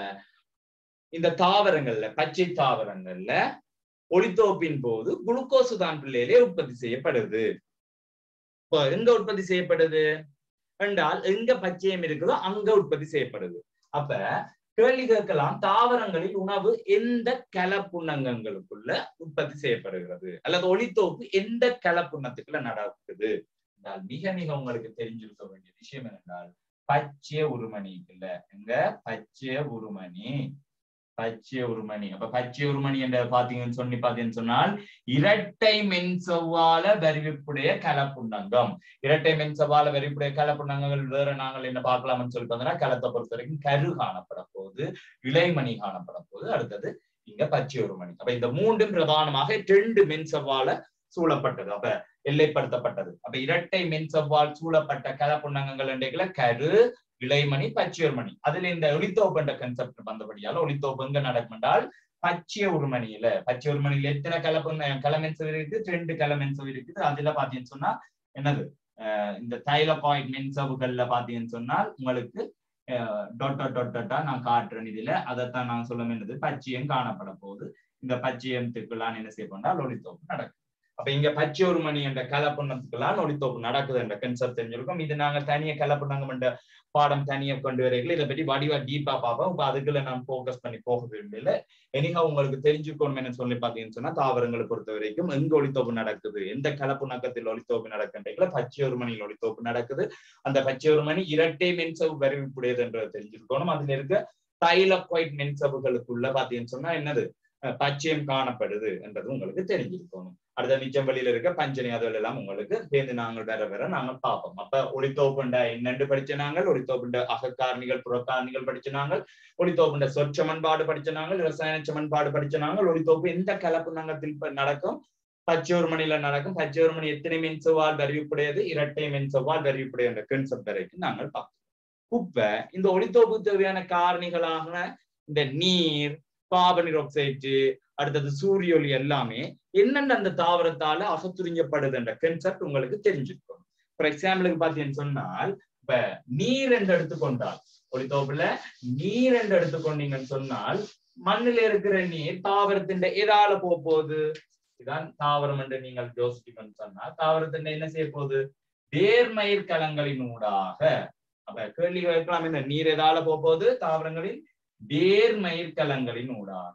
இந்த தாவரங்கள்ல பச்சை தாவரங்கள்ல ஒளித்தோப்பின் போது குளுக்கோஸ் தான் பிள்ளையிலே உற்பத்தி செய்யப்படுது இப்போ எங்க உற்பத்தி செய்யப்படுது என்றால் எங்க பச்சையம் இருக்குதோ அங்க உற்பத்தி செய்யப்படுது அப்ப கேள்வி கேட்கலாம் தாவரங்களில் உணவு எந்த கலப்புண்ணங்களுக்குள்ள உற்பத்தி செய்யப்படுகிறது அல்லது ஒளித்தோப்பு எந்த கலப்புண்ணத்துக்குள்ள நடக்குது என்றால் மிக மிக உங்களுக்கு தெரிஞ்சிருக்க வேண்டிய விஷயம் என்னென்றால் பச்சை உருமணி இல்ல எங்க பச்சை உருமணி பச்சை உருமணி அப்ப பச்சை உருமணி என்ற பாத்தீங்கன்னு சொல்லி பாத்தீங்கன்னு சொன்னால் இரட்டை மென் செவ்வால வரிவிப்புடைய கலப்புண்ணங்கம் இரட்டை மென் செவ்வால வரிவுடைய கலப்புண்ணங்கள் வேற நாங்கள் என்ன பார்க்கலாம்னு சொல்லி பார்த்தோம்னா கலத்தை பொறுத்த வரைக்கும் கரு காணப்பட போகுது இளைமணி காணப்பட போகுது அடுத்தது இங்க பச்சை உருமணி அப்ப இந்த மூன்றும் பிரதானமாக ரெண்டு மென் செவ்வால சூழப்பட்டது அப்ப எல்லைப்படுத்தப்பட்டது அப்ப இரட்டை மென் செவ்வால் சூழப்பட்ட கலப்புண்ணங்கங்கள் என்றைக்குல கரு இளைமணி பச்சையொருமணி அதுல இந்த ஒளித்தோப்பு என்ற கன்செப்ட் வந்தபடியால ஒளித்தோப்பு எங்க நடக்கும் என்றால் பச்சை உருமணியில பச்சை உருமணியில எத்தனை கலப்பு கலமென்சவ் இருக்குது ரெண்டு கலமென்சவ் இருக்குது அதுல பாத்தீங்கன்னு சொன்னா என்னது இந்த தைலகாய்ட் மென்சவுகள்ல பாத்தீங்கன்னு சொன்னால் உங்களுக்கு டொட் டொட் டொட்டா நான் காட்டுறேன் இதுல அதைத்தான் நான் சொல்ல வேண்டியது பச்சையம் காணப்பட போகுது இந்த பச்சையத்துக்குள்ளான் என்ன செய்ய போனால் ஒளித்தோப்பு நடக்கும் அப்ப இங்க பச்சை ஒரு மணி என்ற கலப்புண்ணத்துக்கெல்லாம் ஒளித்தோப்பு நடக்குது என்ற கன்செப்ட் தெரிஞ்சிருக்கும் இது நாங்க தனியா கலப்புண்ணங்கம் என்ற பாடம் தனியா கொண்டு வரைகள் இதை பற்றி வடிவா டீப்பா பார்ப்போம் இப்ப அதுக்குள்ள நான் போக்கஸ் பண்ணி போக விரும்பல எனிகா உங்களுக்கு தெரிஞ்சுக்கணும் என்ன சொல்லி பாத்தீங்கன்னு சொன்னா தாவரங்களை பொறுத்த வரைக்கும் எங்க ஒளித்தோப்பு நடக்குது எந்த கலப்புணக்கத்தில் ஒளித்தோப்பு நடக்கின்றீங்களோ பச்சை ஒரு மணியில் ஒளித்தோப்பு நடக்குது அந்த பச்சை ஒரு மணி இரட்டை மென்சவு வரிவிப்புடையது என்றதை தெரிஞ்சிருக்கணும் அதுல இருக்க தைலக்வைட் மென்சவுகளுக்குள்ள பாத்தீங்கன்னு சொன்னா என்னது பச்சையம் காணப்படுது என்றது உங்களுக்கு தெரிஞ்சிருக்கணும் அடுத்த மிச்சம் வழியில இருக்க பஞ்சனை அதுகள் எல்லாம் உங்களுக்கு சேர்ந்து நாங்கள் வேற வேற நாங்கள் பார்ப்போம் அப்ப ஒளித்தோப்புண்ட என்னென்று படிச்ச நாங்கள் ஒளித்தோப்புண்ட அகக்காரணிகள் புறக்காரணிகள் படிச்ச நாங்கள் ஒளித்தோப்புண்ட சொற்சமன்பாடு படிச்ச நாங்கள் ரசாயன சமன்பாடு படிச்ச நாங்கள் ஒளித்தோப்பு எந்த கலப்பு நங்கத்தில் நடக்கும் பச்சோர் மணியில நடக்கும் பச்சோர் மணி எத்தனை மின் செவ்வால் வரிவுப்புடையது இரட்டை மின் செவ்வால் வரிவுப்புடைய என்ற கன்செப்ட் வரைக்கும் நாங்கள் பார்ப்போம் இப்ப இந்த ஒளித்தோப்பு தேவையான காரணிகளாக இந்த நீர் கார்பன் ஆக்சைடு அடுத்தது சூரிய ஒளி எல்லாமே என்னென்ன அந்த தாவரத்தால அகத்துறிஞ்சப்படுது என்ற கன்செப்ட் உங்களுக்கு தெரிஞ்சிருக்கும் ஃபார் எக்ஸாம்பிளுக்கு பாத்தீங்கன்னு சொன்னால் இப்ப நீர் என்று எடுத்துக்கொண்டால் ஒளித்தோப்புல நீர் என்று எடுத்துக்கொண்டீங்கன்னு சொன்னால் மண்ணில இருக்கிற நீர் தாவரத்தின் எதால போக போகுது இதான் தாவரம் என்று நீங்கள் யோசிக்கணும்னு சொன்னா தாவரத்தின் என்ன செய்ய போகுது வேர்மயிர் கலங்களின் ஊடாக அப்ப கேள்வி வைக்கலாம் இந்த நீர் எதால போக போகுது தாவரங்களின் வேர்மயிர் கலங்களின் ஊடாக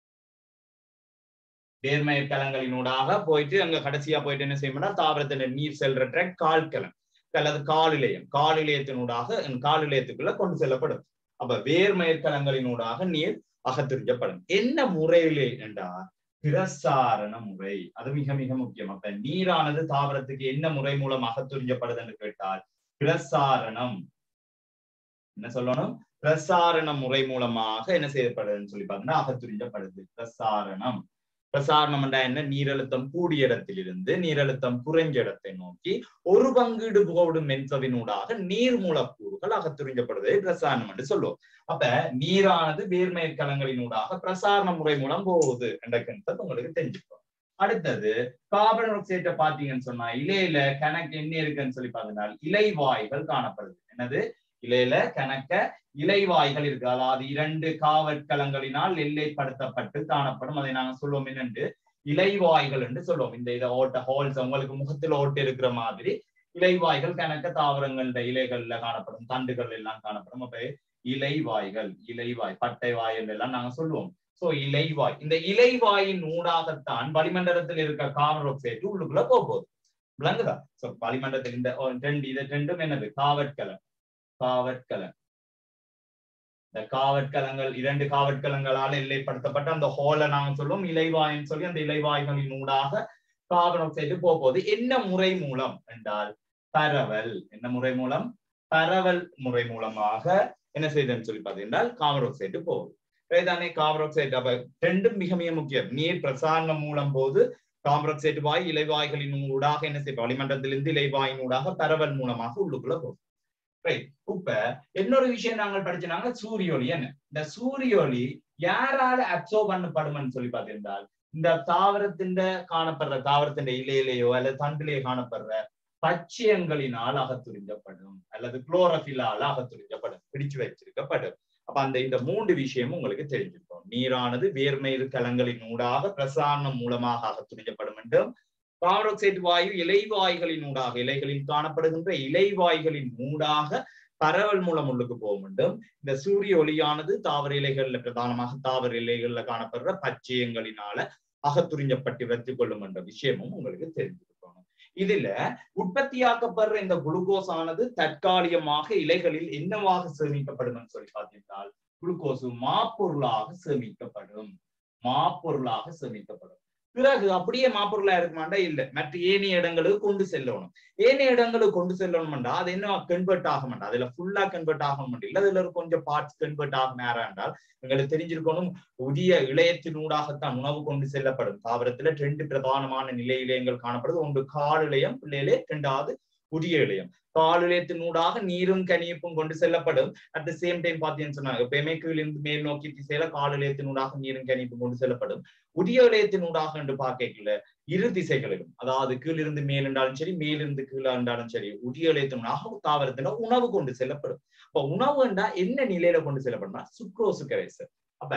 வேர்மயிர் கலங்களின் ஊடாக போயிட்டு அங்க கடைசியா போயிட்டு என்ன செய்யணும்னா தாவரத்தின நீர் செல்ற ட்ராக் கால்கலம் அல்லது காலிலையம் காலிலையத்தினூடாக காலிலையத்துக்குள்ள கொண்டு செல்லப்படும் அப்ப வேர்மயிர் கலங்களினூடாக நீர் அகத்துறிஞ்சப்படும் என்ன முறையிலே என்றால் பிரசாரண முறை அது மிக மிக முக்கியம் அப்ப நீரானது தாவரத்துக்கு என்ன முறை மூலம் அகத்துறிஞ்சப்படுது என்று கேட்டால் பிரசாரணம் என்ன சொல்லணும் பிரசாரண முறை மூலமாக என்ன செய்யப்படுதுன்னு சொல்லி பாத்தீங்கன்னா அகத்துறிஞ்சப்படுது பிரசாரணம் பிரசாரணம் என்றா என்ன நீரழுத்தம் கூடிய இடத்திலிருந்து நீரழுத்தம் குறைஞ்ச இடத்தை நோக்கி ஒரு பங்கீடு போடும் மென்சவினூடாக நீர் மூலக்கூறுகள் அகத்துறிஞ்சப்படுவதை பிரசாரணம் என்று சொல்லுவோம் அப்ப நீரானது வேர்மயிர் கலங்களினூடாக பிரசாரண முறை மூலம் போகுது என்ற கருத்தை உங்களுக்கு தெரிஞ்சுக்கணும் அடுத்தது கார்பன் ஆக்சைட்டை பாத்தீங்கன்னு சொன்னா இலையில கணக்கு என்ன இருக்குன்னு சொல்லி பார்த்தீங்கன்னா இலைவாய்கள் காணப்படுது என்னது இலையில கணக்க இலைவாய்கள் இருக்கு அதாவது இரண்டு காவற்கலங்களினால் எல்லைப்படுத்தப்பட்டு காணப்படும் அதை நாங்க சொல்லுவோம் என்னண்டு இலைவாய்கள் என்று சொல்லுவோம் இந்த இதை ஓட்ட ஹோல்ஸ் உங்களுக்கு முகத்தில் ஓட்டு இருக்கிற மாதிரி இலைவாய்கள் கணக்க தாவரங்கள இலைகள்ல காணப்படும் தண்டுகள் எல்லாம் காணப்படும் அப்ப இலைவாய்கள் இலைவாய் பட்டை வாயில் எல்லாம் நாங்க சொல்லுவோம் சோ இலைவாய் இந்த இலைவாயின் ஊடாகத்தான் வளிமண்டலத்தில் இருக்க கார்பன் ஆக்சைடு உள்ளுக்குள்ள போகுது விளங்குதா சோ வளிமண்டலத்தில் இந்த ரெண்டு இது ரெண்டும் என்னது காவற்கலம் காவற்கலம் இந்த காவற்கலங்கள் இரண்டு காவற்கலங்களால் எல்லைப்படுத்தப்பட்ட அந்த ஹோலை நாங்க சொல்லுவோம் இலைவாயின்னு சொல்லி அந்த இலைவாய்களின் ஊடாக கார்பன் ஆக்சைடு போகுது என்ன முறை மூலம் என்றால் பரவல் என்ன முறை மூலம் பரவல் முறை மூலமாக என்ன செய்யுதுன்னு சொல்லி பார்த்தீங்கன்னா கார்பன் ஆக்சைடு போகுது தானே கார்பன் ஆக்சைடு அப்ப ரெண்டும் மிக மிக முக்கியம் நீர் பிரசாரணம் மூலம் போது கார்பன் ஆக்சைடு வாய் இலைவாய்களின் ஊடாக என்ன செய்யும் வளிமண்டலத்திலிருந்து இலைவாயின் ஊடாக பரவல் மூலமாக உள்ளுக்குள்ள போகுது ரைட் இப்ப இன்னொரு விஷயம் நாங்கள் படிச்சோம்னாங்க சூரிய ஒளி என்ன இந்த சூரிய ஒளி யாரால அப்சர்வ் பண்ணப்படும்னு சொல்லி பார்த்தீங்கன்னா இந்த தாவரத்தின் காணப்படுற தாவரத்தின் இலையிலேயோ அல்லது தண்டிலேயோ காணப்படுற பச்சையங்களினால் அகத்துறிஞ்சப்படும் அல்லது குளோரபிலால அகத்துறிஞ்சப்படும் பிடிச்சு வச்சிருக்கப்படும் அப்ப அந்த இந்த மூன்று விஷயமும் உங்களுக்கு தெரிஞ்சிருக்கும் நீரானது வேர்மயிறு கலங்களின் ஊடாக பிரசாரணம் மூலமாக அகத்துறிஞ்சப்படும் என்றும் கார்பன் ஆக்சைடு வாயு இலைவாய்களின் ஊடாக இலைகளில் காணப்படுகின்ற இலைவாய்களின் ஊடாக பரவல் மூலம் உள்ளுக்கு போக வேண்டும் இந்த சூரிய ஒளியானது தாவர இலைகள்ல பிரதானமாக தாவர இலைகள்ல காணப்படுற பச்சையங்களினால அகத்துறிஞ்சப்பட்டு வைத்துக் கொள்ளும் என்ற விஷயமும் உங்களுக்கு தெரிஞ்சிருக்கணும் இதுல உற்பத்தியாக்கப்படுற இந்த குளுக்கோஸ் ஆனது தற்காலிகமாக இலைகளில் என்னவாக சேமிக்கப்படும் சொல்லி பார்த்தீங்கன்னா குளுக்கோஸ் மாப்பொருளாக சேமிக்கப்படும் மாப்பொருளாக சேமிக்கப்படும் பிறகு அப்படியே மாப்பொருளா இருக்குமாண்டா இல்ல மற்ற ஏனைய இடங்களுக்கு கொண்டு செல்லணும் ஏனைய இடங்களுக்கு கொண்டு செல்லணும்டா அது என்ன கன்வெர்ட் ஆக மாட்டா அதுல ஃபுல்லா கன்வெர்ட் ஆக மாட்டேன் இல்ல அதுல கொஞ்சம் பார்ட்ஸ் கன்வெர்ட் ஆக நேரம் என்றால் எங்களுக்கு தெரிஞ்சிருக்கணும் புதிய இளையத்தினூடாகத்தான் உணவு கொண்டு செல்லப்படும் தாவரத்துல ரெண்டு பிரதானமான நிலை இலையங்கள் காணப்படுது ஒன்று கால் இலையம் பிள்ளையிலே இரண்டாவது புதிய இலையம் கால் இலையத்தினூடாக நீரும் கனியப்பும் கொண்டு செல்லப்படும் அட் த சேம் டைம் பாத்தீங்கன்னு சொன்னாங்க எப்பயுமே கீழிருந்து மேல் நோக்கி திசையில கால் இலையத்தினூடாக நீரும் கனியப்பும் கொண்டு செல்லப்படும் புதிய இலையத்தினூடாக என்று பார்க்கல இரு திசைகளிலும் அதாவது கீழிருந்து மேல் என்றாலும் சரி மேலிருந்து கீழே என்றாலும் சரி உதிய இலையத்தினூடாக தாவரத்துல உணவு கொண்டு செல்லப்படும் அப்ப உணவு என்றா என்ன நிலையில கொண்டு செல்லப்படும்னா சுக்ரோசு கரைசல் அப்ப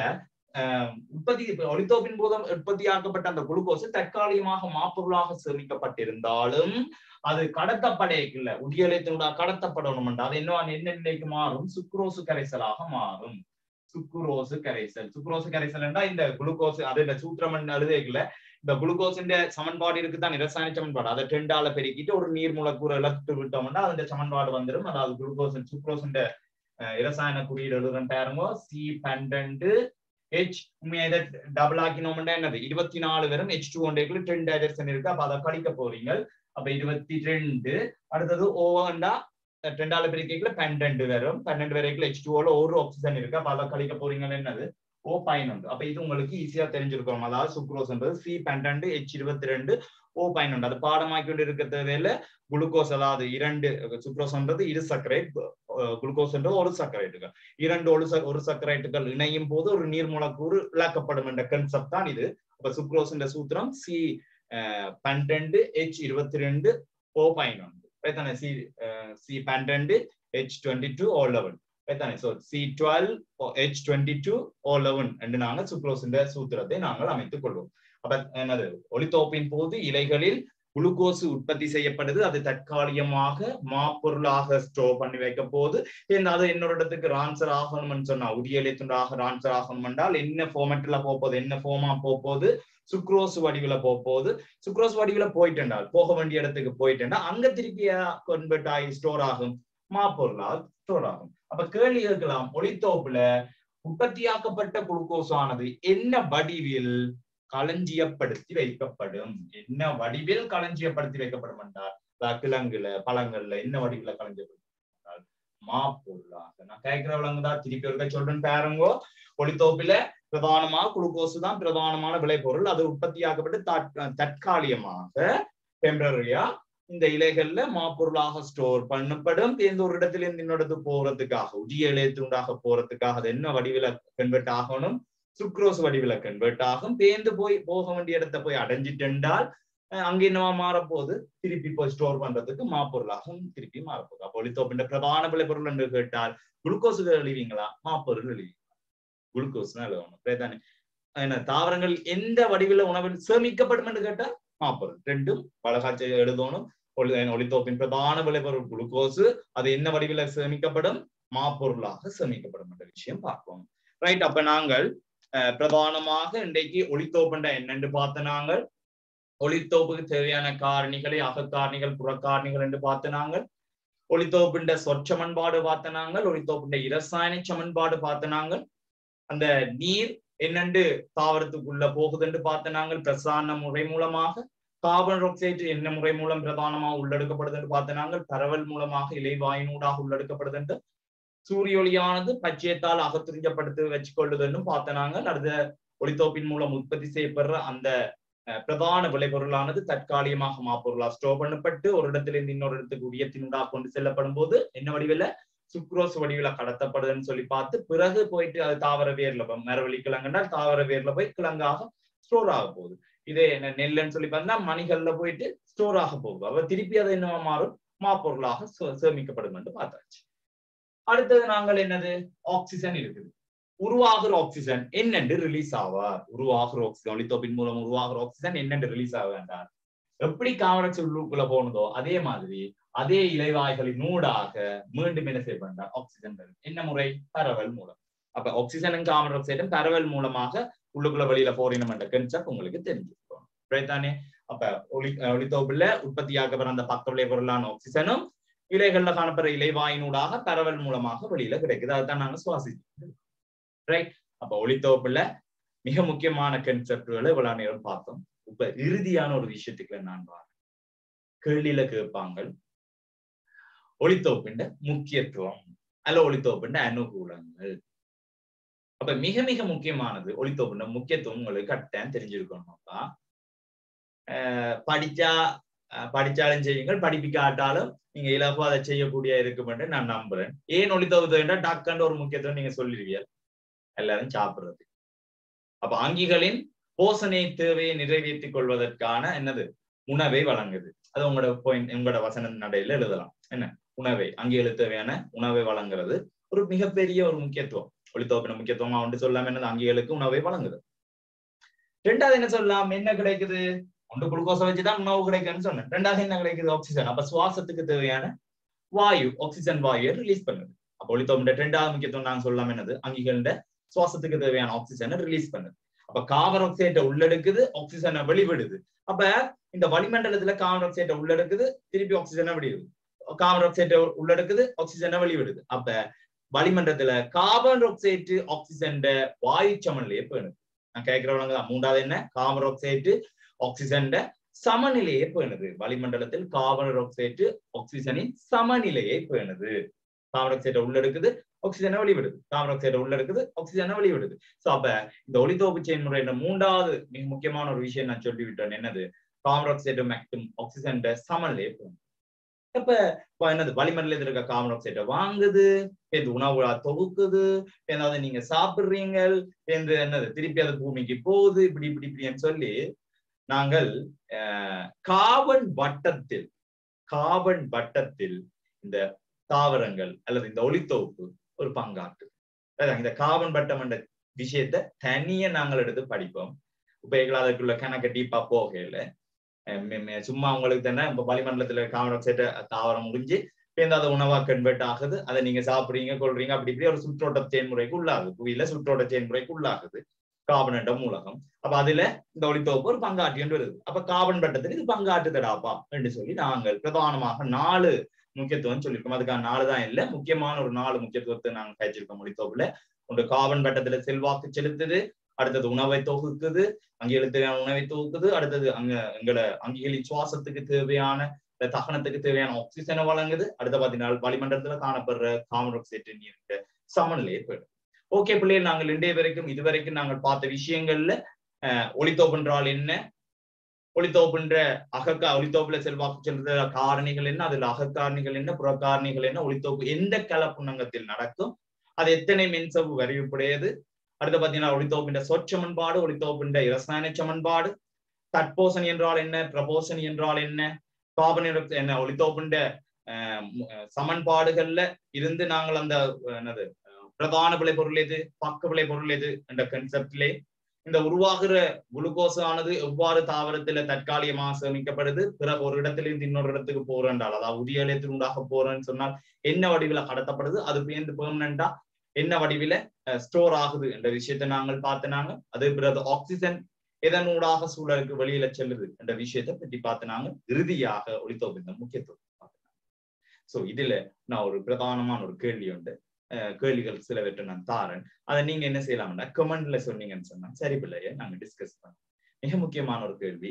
உற்பத்தி ஒளித்தோப்பின் போதும் உற்பத்தியாக்கப்பட்ட அந்த குளுக்கோஸ் தற்காலிகமாக மாப்பொருளாக சேமிக்கப்பட்டிருந்தாலும் அது கடத்தப்படையக்குள்ள உடியலத்தினூடாக கடத்தப்படணும் அது என்ன என்ன நிலைக்கு மாறும் சுக்ரோசு கரைசலாக மாறும் சுக்குரோசு கரைசல் சுக்குரோசு கரைசல் என்றா இந்த குளுக்கோஸ் அது இந்த சூத்திரம் எழுதைக்குள்ள இந்த குளுக்கோஸின் சமன்பாடு இருக்குதான் இரசாயன சமன்பாடு அதை டெண்டால பெருக்கிட்டு ஒரு நீர் மூலக்கூறு இழத்து விட்டோம்னா அந்த சமன்பாடு வந்துடும் அதாவது குளுக்கோஸ் சுக்ரோஸ் இரசாயன குறியீடு எழுதுறேன் பாருங்க சி பன்னெண்டு ஹெச் உண்மையை டபுள் ஆக்கினோம்னா என்னது இருபத்தி நாலு வரும் ஹெச் டூ ஒன்றைக்குள்ள டென் டைரக்ஷன் இருக்கு அப்ப அதை கழிக்க போறீங்க அப்ப இருபத்தி ரெண்டு அடுத்தது ஓவண்டா ரெண்டால பிரிக்கைக்குள்ள பன்னெண்டு வரும் பன்னெண்டு வரைக்கும் ஹெச் டூல ஒரு ஆக்சிஜன் இருக்கு அப்ப அதை கழிக்க போறீங்கன்னு என்னது ஓ பதினொன்று அப்ப இது உங்களுக்கு ஈஸியா தெரிஞ்சிருக்கும் அதாவது சுக்ரோஸ்ன்றது சி பன்னெண்டு ஹெச் இருபத்தி ரெண்டு ஓ பதினொன்று அது பாடமாக்கி கொண்டு இருக்கிற தேவையில குளுக்கோஸ் அதாவது இரண்டு சுக்ரோஸ்ன்றது இரு சர்க்கரைட் குளுக்கோஸ்ன்றது ஒரு சர்க்கரைட்டுகள் இரண்டு ஒரு ஒரு சர்க்கரைட்டுகள் இணையும் போது ஒரு நீர் மூலக்கூறு இழக்கப்படும் என்ற கன்செப்ட் தான் இது அப்ப சுக்ரோஸ் சூத்திரம் சி பன்னெண்டு ஹெச் இருபத்தி ரெண்டு ஓ பதினொன்று தானே சி சி பன்னெண்டு H twenty two O eleven தானே so C twelve H twenty two O eleven என்று நாங்கள் சுக்ரோஸ் சூத்திரத்தை நாங்கள் அமைத்துக் கொள்வோம் அப்ப என்னது ஒளித்தோப்பின் போது இலைகளில் குளுக்கோஸ் உற்பத்தி செய்யப்படுது அது தற்காலிகமாக மாப்பொருளாக ஸ்டோர் பண்ணி வைக்க போது அது இன்னொரு இடத்துக்கு ரான்சர் ஆகணும்னு சொன்னா உரியலை துண்டாக ரான்சர் ஆகணும் என்றால் என்ன ஃபார்மேட்ல போகுது என்ன ஃபார்மா போகுது சுக்ரோஸ் வடிவில போகுது சுக்ரோஸ் வடிவில போயிட்டேன்டால் போக வேண்டிய இடத்துக்கு போயிட்டேன்டா அங்க திருப்பியா கன்வெர்ட் ஆகி ஸ்டோர் ஆகும் மாப்பொருளால் ஸ்டோர் ஆகும் அப்ப கேள்வி கேட்கலாம் ஒளித்தோப்புல உற்பத்தியாக்கப்பட்ட குளுக்கோஸ் ஆனது என்ன வடிவில் களஞ்சியப்படுத்தி வைக்கப்படும் என்ன வடிவில் களஞ்சியப்படுத்தி வைக்கப்படும் என்றால் கிழங்குல பழங்கள்ல என்ன வடிவில களஞ்சியப்படுத்தி என்றால் மாப்பொருளாக நான் கேட்கிற விலங்குதா திருப்பி ஒருக்க சொல்றேன் பாருங்கோ ஒளித்தோப்பில பிரதானமா குளுக்கோஸ் தான் பிரதானமான விளைபொருள் அது உற்பத்தியாக்கப்பட்டு தற்காலிகமாக டெம்பரரியா இந்த இலைகள்ல மாப்பொருளாக ஸ்டோர் பண்ணப்படும் எந்த ஒரு இடத்துல இருந்து இன்னொரு போறதுக்காக உரிய இலையத்தினுடாக போறதுக்காக அது என்ன வடிவில கன்வெர்ட் ஆகணும் சுக்ரோஸ் வடிவில கன்வெர்ட் ஆகும் பேந்து போய் போக வேண்டிய இடத்த போய் அடைஞ்சிட்டுண்டால் அங்க என்னவா மாறப்போகுது திருப்பி போய் ஸ்டோர் பண்றதுக்கு மாப்பொருளாகவும் திருப்பி மாறப்போகுது அப்போ ஒளித்தோப்பின் பிரதான விளைபொருள் என்று கேட்டால் குளுக்கோஸுக்கு எழுவீங்களா மாப்பொருள் எழுவீங்களா குளுக்கோஸ் தான் எழுதணும் தானே என்ன தாவரங்கள் எந்த வடிவில உணவில் சேமிக்கப்படும் என்று கேட்டா மாப்பொருள் ரெண்டும் பலகாட்சி எழுதணும் ஒளித்தோப்பின் பிரதான விளைபொருள் குளுக்கோஸ் அது என்ன வடிவில சேமிக்கப்படும் மாப்பொருளாக சேமிக்கப்படும் என்ற விஷயம் பார்ப்போம் ரைட் அப்ப நாங்கள் பிரதானமாக இன்றைக்கு ஒளித்தோப்புண்ட என்னென்று பார்த்த நாங்கள் ஒளித்தோப்புக்கு தேவையான காரணிகளை அகக்காரணிகள் புறக்காரணிகள் என்று பார்த்த நாங்கள் ஒளித்தோப்புண்ட சொற்சமன்பாடு பார்த்த நாங்கள் ஒளித்தோப்புண்ட இரசாயன சமன்பாடு பார்த்த நாங்கள் அந்த நீர் என்னென்று தாவரத்துக்குள்ள போகுதுன்னு பார்த்த நாங்கள் பிரசான முறை மூலமாக கார்பன் ஆக்சைடு என்ன முறை மூலம் பிரதானமாக உள்ளெடுக்கப்படுதுன்னு பார்த்த நாங்கள் பரவல் மூலமாக இலைவாயினூடாக உள்ளெடுக்கப்படுதுன்னு சூரிய ஒளியானது பச்சையத்தால் அகத்துறிஞ்சப்படுத்தி வச்சுக்கொள்ளுதுன்னு பார்த்த நாங்கள் அடுத்த ஒளித்தோப்பின் மூலம் உற்பத்தி செய்யப்படுற அந்த பிரதான விளைபொருளானது தற்காலிகமாக மாப்பொருளா ஸ்டோர் பண்ணப்பட்டு ஒரு இடத்திலிருந்து இன்னொரு இடத்துக்கு உயர்த்தினூடாக கொண்டு செல்லப்படும் போது என்ன வடிவில சுக்ரோஸ் வடிவில கடத்தப்படுதுன்னு சொல்லி பார்த்து பிறகு போயிட்டு அது தாவர வேர்ல மரவழி கிழங்குனால் தாவர வேர்ல போய் கிழங்காக ஸ்டோர் ஆக போகுது இதே என்ன நெல்லுன்னு சொல்லி பார்த்தா மணிகள்ல போயிட்டு ஸ்டோர் ஆக போகுது அவ திருப்பி அது என்னவா மாறும் மாப்பொருளாக சேமிக்கப்படும் என்று பார்த்தாச்சு அடுத்தது நாங்கள் என்னது ஆக்சிஜன் இருக்குது உருவாகிற ஆக்சிஜன் என்னென்று ரிலீஸ் ஆவார் உருவாகிற ஆக்சிஜன் ஒளித்தோப்பின் மூலம் உருவாகிற ஆக்சிஜன் என்னென்று ரிலீஸ் ஆக வேண்டாம் எப்படி காமரக்ஸ் உள்ளுக்குள்ள போனதோ அதே மாதிரி அதே இலைவாய்களின் ஊடாக மீண்டும் என்ன செய்ய வேண்டாம் ஆக்சிஜன் வரும் என்ன முறை பரவல் மூலம் அப்ப ஆக்சிஜனும் கார்பன் டை ஆக்சைடும் பரவல் மூலமாக உள்ளுக்குள்ள வெளியில போறினம் என்ற கன்செப்ட் உங்களுக்கு தெரிஞ்சிருக்கும் ரைட் தானே அப்ப ஒளி ஒளித்தோப்புல உற்பத்தியாக்கப்படுற அந்த பக்க விளை பொருளான ஆக்சிஜனும் இலைகள்ல காணப்படுற இலைவாயினூடாக பரவல் மூலமாக வெளியில கிடைக்குது அதுதான் நாங்க சுவாசிச்சு ரைட் அப்ப ஒளித்தோப்புல மிக முக்கியமான கன்செப்டுகளை இவ்வளவு நேரம் பார்த்தோம் இப்ப இறுதியான ஒரு விஷயத்துக்குள்ள நான் வரேன் கேள்வியில கேட்பாங்க ஒளித்தோப்பின் முக்கியத்துவம் அல்ல ஒளித்தோப்பின் அனுகூலங்கள் அப்ப மிக மிக முக்கியமானது ஒளித்தோப்பின் முக்கியத்துவம் உங்களுக்கு கட்டாயம் தெரிஞ்சிருக்கணும்ப்பா படிச்சா படிச்சாலும் செய்யுங்கள் படிப்பிக்காட்டாலும் நீங்க இலகுவா அதை செய்யக்கூடிய இருக்கும் என்று நான் நம்புறேன் ஏன் ஒளித்தோப்பு டாக்காண்டு ஒரு முக்கியத்துவம் நீங்க சொல்லிருவீங்க எல்லாரும் சாப்பிடுறது அப்ப அங்கிகளின் போசனை தேவையை நிறைவேற்றிக் கொள்வதற்கான என்னது உணவை வழங்குது அது உங்களோட பாயிண்ட் உங்களோட வசன நடையில எழுதலாம் என்ன உணவை அங்கிகளுக்கு தேவையான உணவை வழங்குறது ஒரு மிகப்பெரிய ஒரு முக்கியத்துவம் ஒளித்தோப்பின முக்கியத்துவம் ஒன்று சொல்லாம என்னது அங்கிகளுக்கு உணவை வழங்குது ரெண்டாவது என்ன சொல்லலாம் என்ன கிடைக்குது ஒன்று குளுக்கோஸை வச்சுதான் உணவு கிடைக்குன்னு சொன்னேன் ரெண்டாவது என்ன கிடைக்குது ஆக்சிஜன் அப்ப சுவாசத்துக்கு தேவையான வாயு ஆக்சிஜன் வாயுவை ரிலீஸ் பண்ணுது அப்ப ஒளித்தோப்பின் ரெண்டாவது முக்கியத்துவம் நாங்க சொல்லலாம் என்னது அங்கிகள சுவாசத்துக்கு தேவையான ஆக்சிஜனை ரிலீஸ் பண்ணுது அப்ப கார்பன் ஆக்சைடை உள்ளெடுக்குது ஆக்சிஜனை வெளிவிடுது அப்ப இந்த வளிமண்டலத்துல கார்பன் ஆக்சைடை உள்ளெடுக்குது திருப்பி ஆக்சிஜனை வெளியிடுது கார்பன் ஆக்சைடை உள்ளெடுக்குது ஆக்சிஜனை வெளிவிடுது அப்ப வளிமண்டலத்துல கார்பன் ஆக்சைடு ஆக்சிஜன் வாயு சமநிலையை பேணுது நான் கேட்கிறவங்க மூன்றாவது என்ன கார்பன் ஆக்சைடு ஆக்சிஜன் சமநிலையை பேணுது வளிமண்டலத்தில் கார்பன் ஆக்சைடு ஆக்சிஜனின் சமநிலையை பேணுது கார்பன் ஆக்சைடை உள்ளெடுக்குது ஆக்சிஜனை வெளிவிடுது கார்பன் ஆக்சைடை உள்ளெடுக்குது ஆக்சிஜனை வெளிவிடுது சோ அப்ப இந்த ஒளித்தோப்பு செயல்முறையில மூன்றாவது மிக முக்கியமான ஒரு விஷயம் நான் சொல்லிவிட்டேன் என்னது கார்பன் ஆக்சைடு மற்றும் ஆக்சிஜன் சமநிலையை பேணுது இப்ப என்னது வளிமண்டலத்தில் இருக்க கார்பன் ஆக்சைடை வாங்குது இது உணவு தொகுக்குது ஏதாவது நீங்க சாப்பிடுறீங்க எந்த என்னது திருப்பி அது பூமிக்கு போகுது இப்படி இப்படி இப்படின்னு சொல்லி நாங்கள் கார்பன் வட்டத்தில் கார்பன் வட்டத்தில் இந்த தாவரங்கள் அல்லது இந்த ஒளித்தொகுப்பு ஒரு பங்காற்று இந்த கார்பன் வட்டம் என்ற விஷயத்த தனிய நாங்கள் எடுத்து படிப்போம் இப்ப எங்களை அதுக்குள்ள கணக்க டீப்பா போகல சும்மா உங்களுக்கு தானே இப்ப வளிமண்டலத்துல கார்பன் ஆக்சைட தாவரம் முடிஞ்சு சேர்ந்து அது உணவா கன்வெர்ட் ஆகுது அதை நீங்க சாப்பிடுறீங்க கொள்றீங்க அப்படி இப்படி ஒரு சுற்றோட்ட செயல்முறைக்கு உள்ளாகுது புவியில சுற்றோட்ட செயல்முறைக்கு உள்ளாகுது கார்பன் என்ற மூலகம் அப்ப அதுல இந்த ஒளித்தொகுப்பு ஒரு பங்காற்றி என்று வருது அப்ப கார்பன் வட்டத்தில் இது பங்காற்றுதடாப்பா என்று சொல்லி நாங்கள் பிரதானமாக நாலு முக்கியத்துவம் சொல்லியிருக்கோம் அதுக்கான நாலு தான் இல்ல முக்கியமான ஒரு நாலு முக்கியத்துவத்தை நாங்க பயிற்சிருக்கோம் ஒளித்தொகுப்புல ஒன்று கார்பன் வட்டத்துல செல்வாக்கு செலுத்துது அடுத்தது உணவை தொகுக்குது அங்கிகளுக்கு தேவையான உணவை தொகுக்குது அடுத்தது அங்க எங்களை அங்கிகளின் சுவாசத்துக்கு தேவையான தகனத்துக்கு தேவையான ஆக்சிஜனை வழங்குது அடுத்த பாத்தீங்கன்னா வளிமண்டலத்துல காணப்படுற கார்பன் ஆக்சைடு நீர் சமநிலையை போயிடும் ஓகே பிள்ளைகள் நாங்கள் இன்றைய வரைக்கும் இதுவரைக்கும் நாங்கள் பார்த்த விஷயங்கள்ல ஒளித்தோப்புன்றால் என்ன ஒளித்தோப்புன்ற அகக்கா ஒளித்தோப்புல செல்வாக்கு செலுத்த காரணிகள் என்ன அதுல அகக்காரணிகள் என்ன புறக்காரணிகள் என்ன ஒளித்தோப்பு எந்த கலப்புணங்கத்தில் நடக்கும் அது எத்தனை மின்சவு வரிவுப்படையது அடுத்து பாத்தீங்கன்னா ஒளித்தோப்பின்ற சொற்சமன்பாடு ஒளித்தோப்பின்ற இரசாயன சமன்பாடு தட்போசனி என்றால் என்ன பிரபோசனி என்றால் என்ன காபன் என்ன ஒளித்தோப்புன்ற சமன்பாடுகள்ல இருந்து நாங்கள் அந்த என்னது பிரதான விளை பொருள் எது பக்க விளை பொருள் எது என்ற கன்செப்ட்லே இந்த உருவாகிற குளுக்கோஸ் ஆனது எவ்வாறு தாவரத்துல தற்காலிகமாக சேமிக்கப்படுது பிறகு ஒரு இடத்திலிருந்து இன்னொரு இடத்துக்கு போறேன்றால் அதாவது உரிய நிலையத்தில் உண்டாக போறேன்னு சொன்னால் என்ன வடிவில கடத்தப்படுது அது பேர்ந்து பெர்மனண்டா என்ன வடிவில ஸ்டோர் ஆகுது என்ற விஷயத்தை நாங்கள் பார்த்தனாங்க அதே பிறகு ஆக்சிஜன் எதனூடாக சூழலுக்கு வெளியில செல்லுது என்ற விஷயத்தை பற்றி பார்த்தினாங்க இறுதியாக ஒளித்தோப்பிந்த முக்கியத்துவம் சோ இதுல நான் ஒரு பிரதானமான ஒரு கேள்வி உண்டு கேள்விகள் சிலவற்றை நான் தாரேன் அதை நீங்க என்ன செய்யலாம்னா கமெண்ட்ல சொன்னீங்கன்னு சொன்னா சரி பிள்ளைய நாங்க டிஸ்கஸ் பண்ணோம் மிக முக்கியமான ஒரு கேள்வி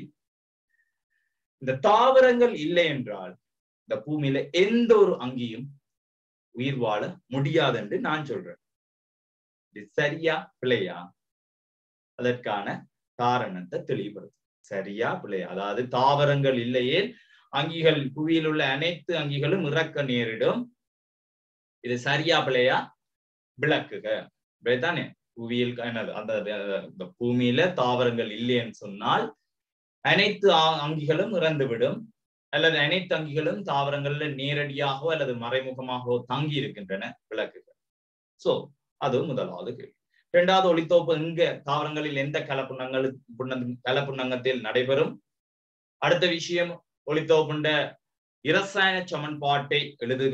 இந்த தாவரங்கள் இல்லை என்றால் இந்த பூமியில எந்த ஒரு அங்கியும் உயிர் வாழ முடியாது என்று நான் சொல்றேன் இது சரியா பிள்ளையா அதற்கான காரணத்தை தெளிவுபடுத்தும் சரியா பிள்ளையா அதாவது தாவரங்கள் இல்லையே அங்கிகள் புவியில் உள்ள அனைத்து அங்கிகளும் இறக்க நேரிடும் இது சரியா பிள்ளையா விளக்குக தானே புவியில் என்னது அந்த பூமியில தாவரங்கள் இல்லைன்னு சொன்னால் அனைத்து அங்கிகளும் இறந்துவிடும் அல்லது அனைத்து அங்கிகளும் தாவரங்கள்ல நேரடியாகவோ அல்லது மறைமுகமாகவோ தங்கி இருக்கின்றன விளக்குகள் சோ அது முதலாவது கேள்வி இரண்டாவது ஒளித்தோப்பு எங்க தாவரங்களில் எந்த கலப்புண்ணங்கள் கலப்புண்ணங்கத்தில் நடைபெறும் அடுத்த விஷயம் ஒளித்தோப்புண்ட இரசாயன சமன்பாட்டை எழுதுக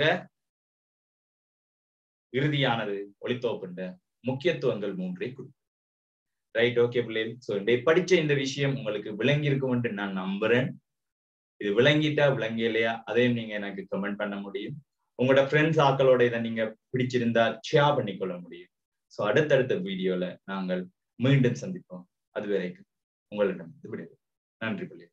இறுதியானது ஒளித்தோப்புண்ட முக்கியத்துவங்கள் மூன்றை குறிக்கும் ரைட் ஓகே பிள்ளைகள் சோ இந்த படிச்ச இந்த விஷயம் உங்களுக்கு விளங்கி இருக்கும் என்று நான் நம்புறேன் இது விளங்கிட்டா விளங்கலையா அதையும் நீங்க எனக்கு கமெண்ட் பண்ண முடியும் உங்களோட ஃப்ரெண்ட்ஸ் ஆக்களோட இதை நீங்க பிடிச்சிருந்தா ஷேர் பண்ணிக்கொள்ள முடியும் சோ அடுத்தடுத்த வீடியோல நாங்கள் மீண்டும் சந்திப்போம் அது வரைக்கும் உங்களிடம் விடுவோம் நன்றி பிள்ளை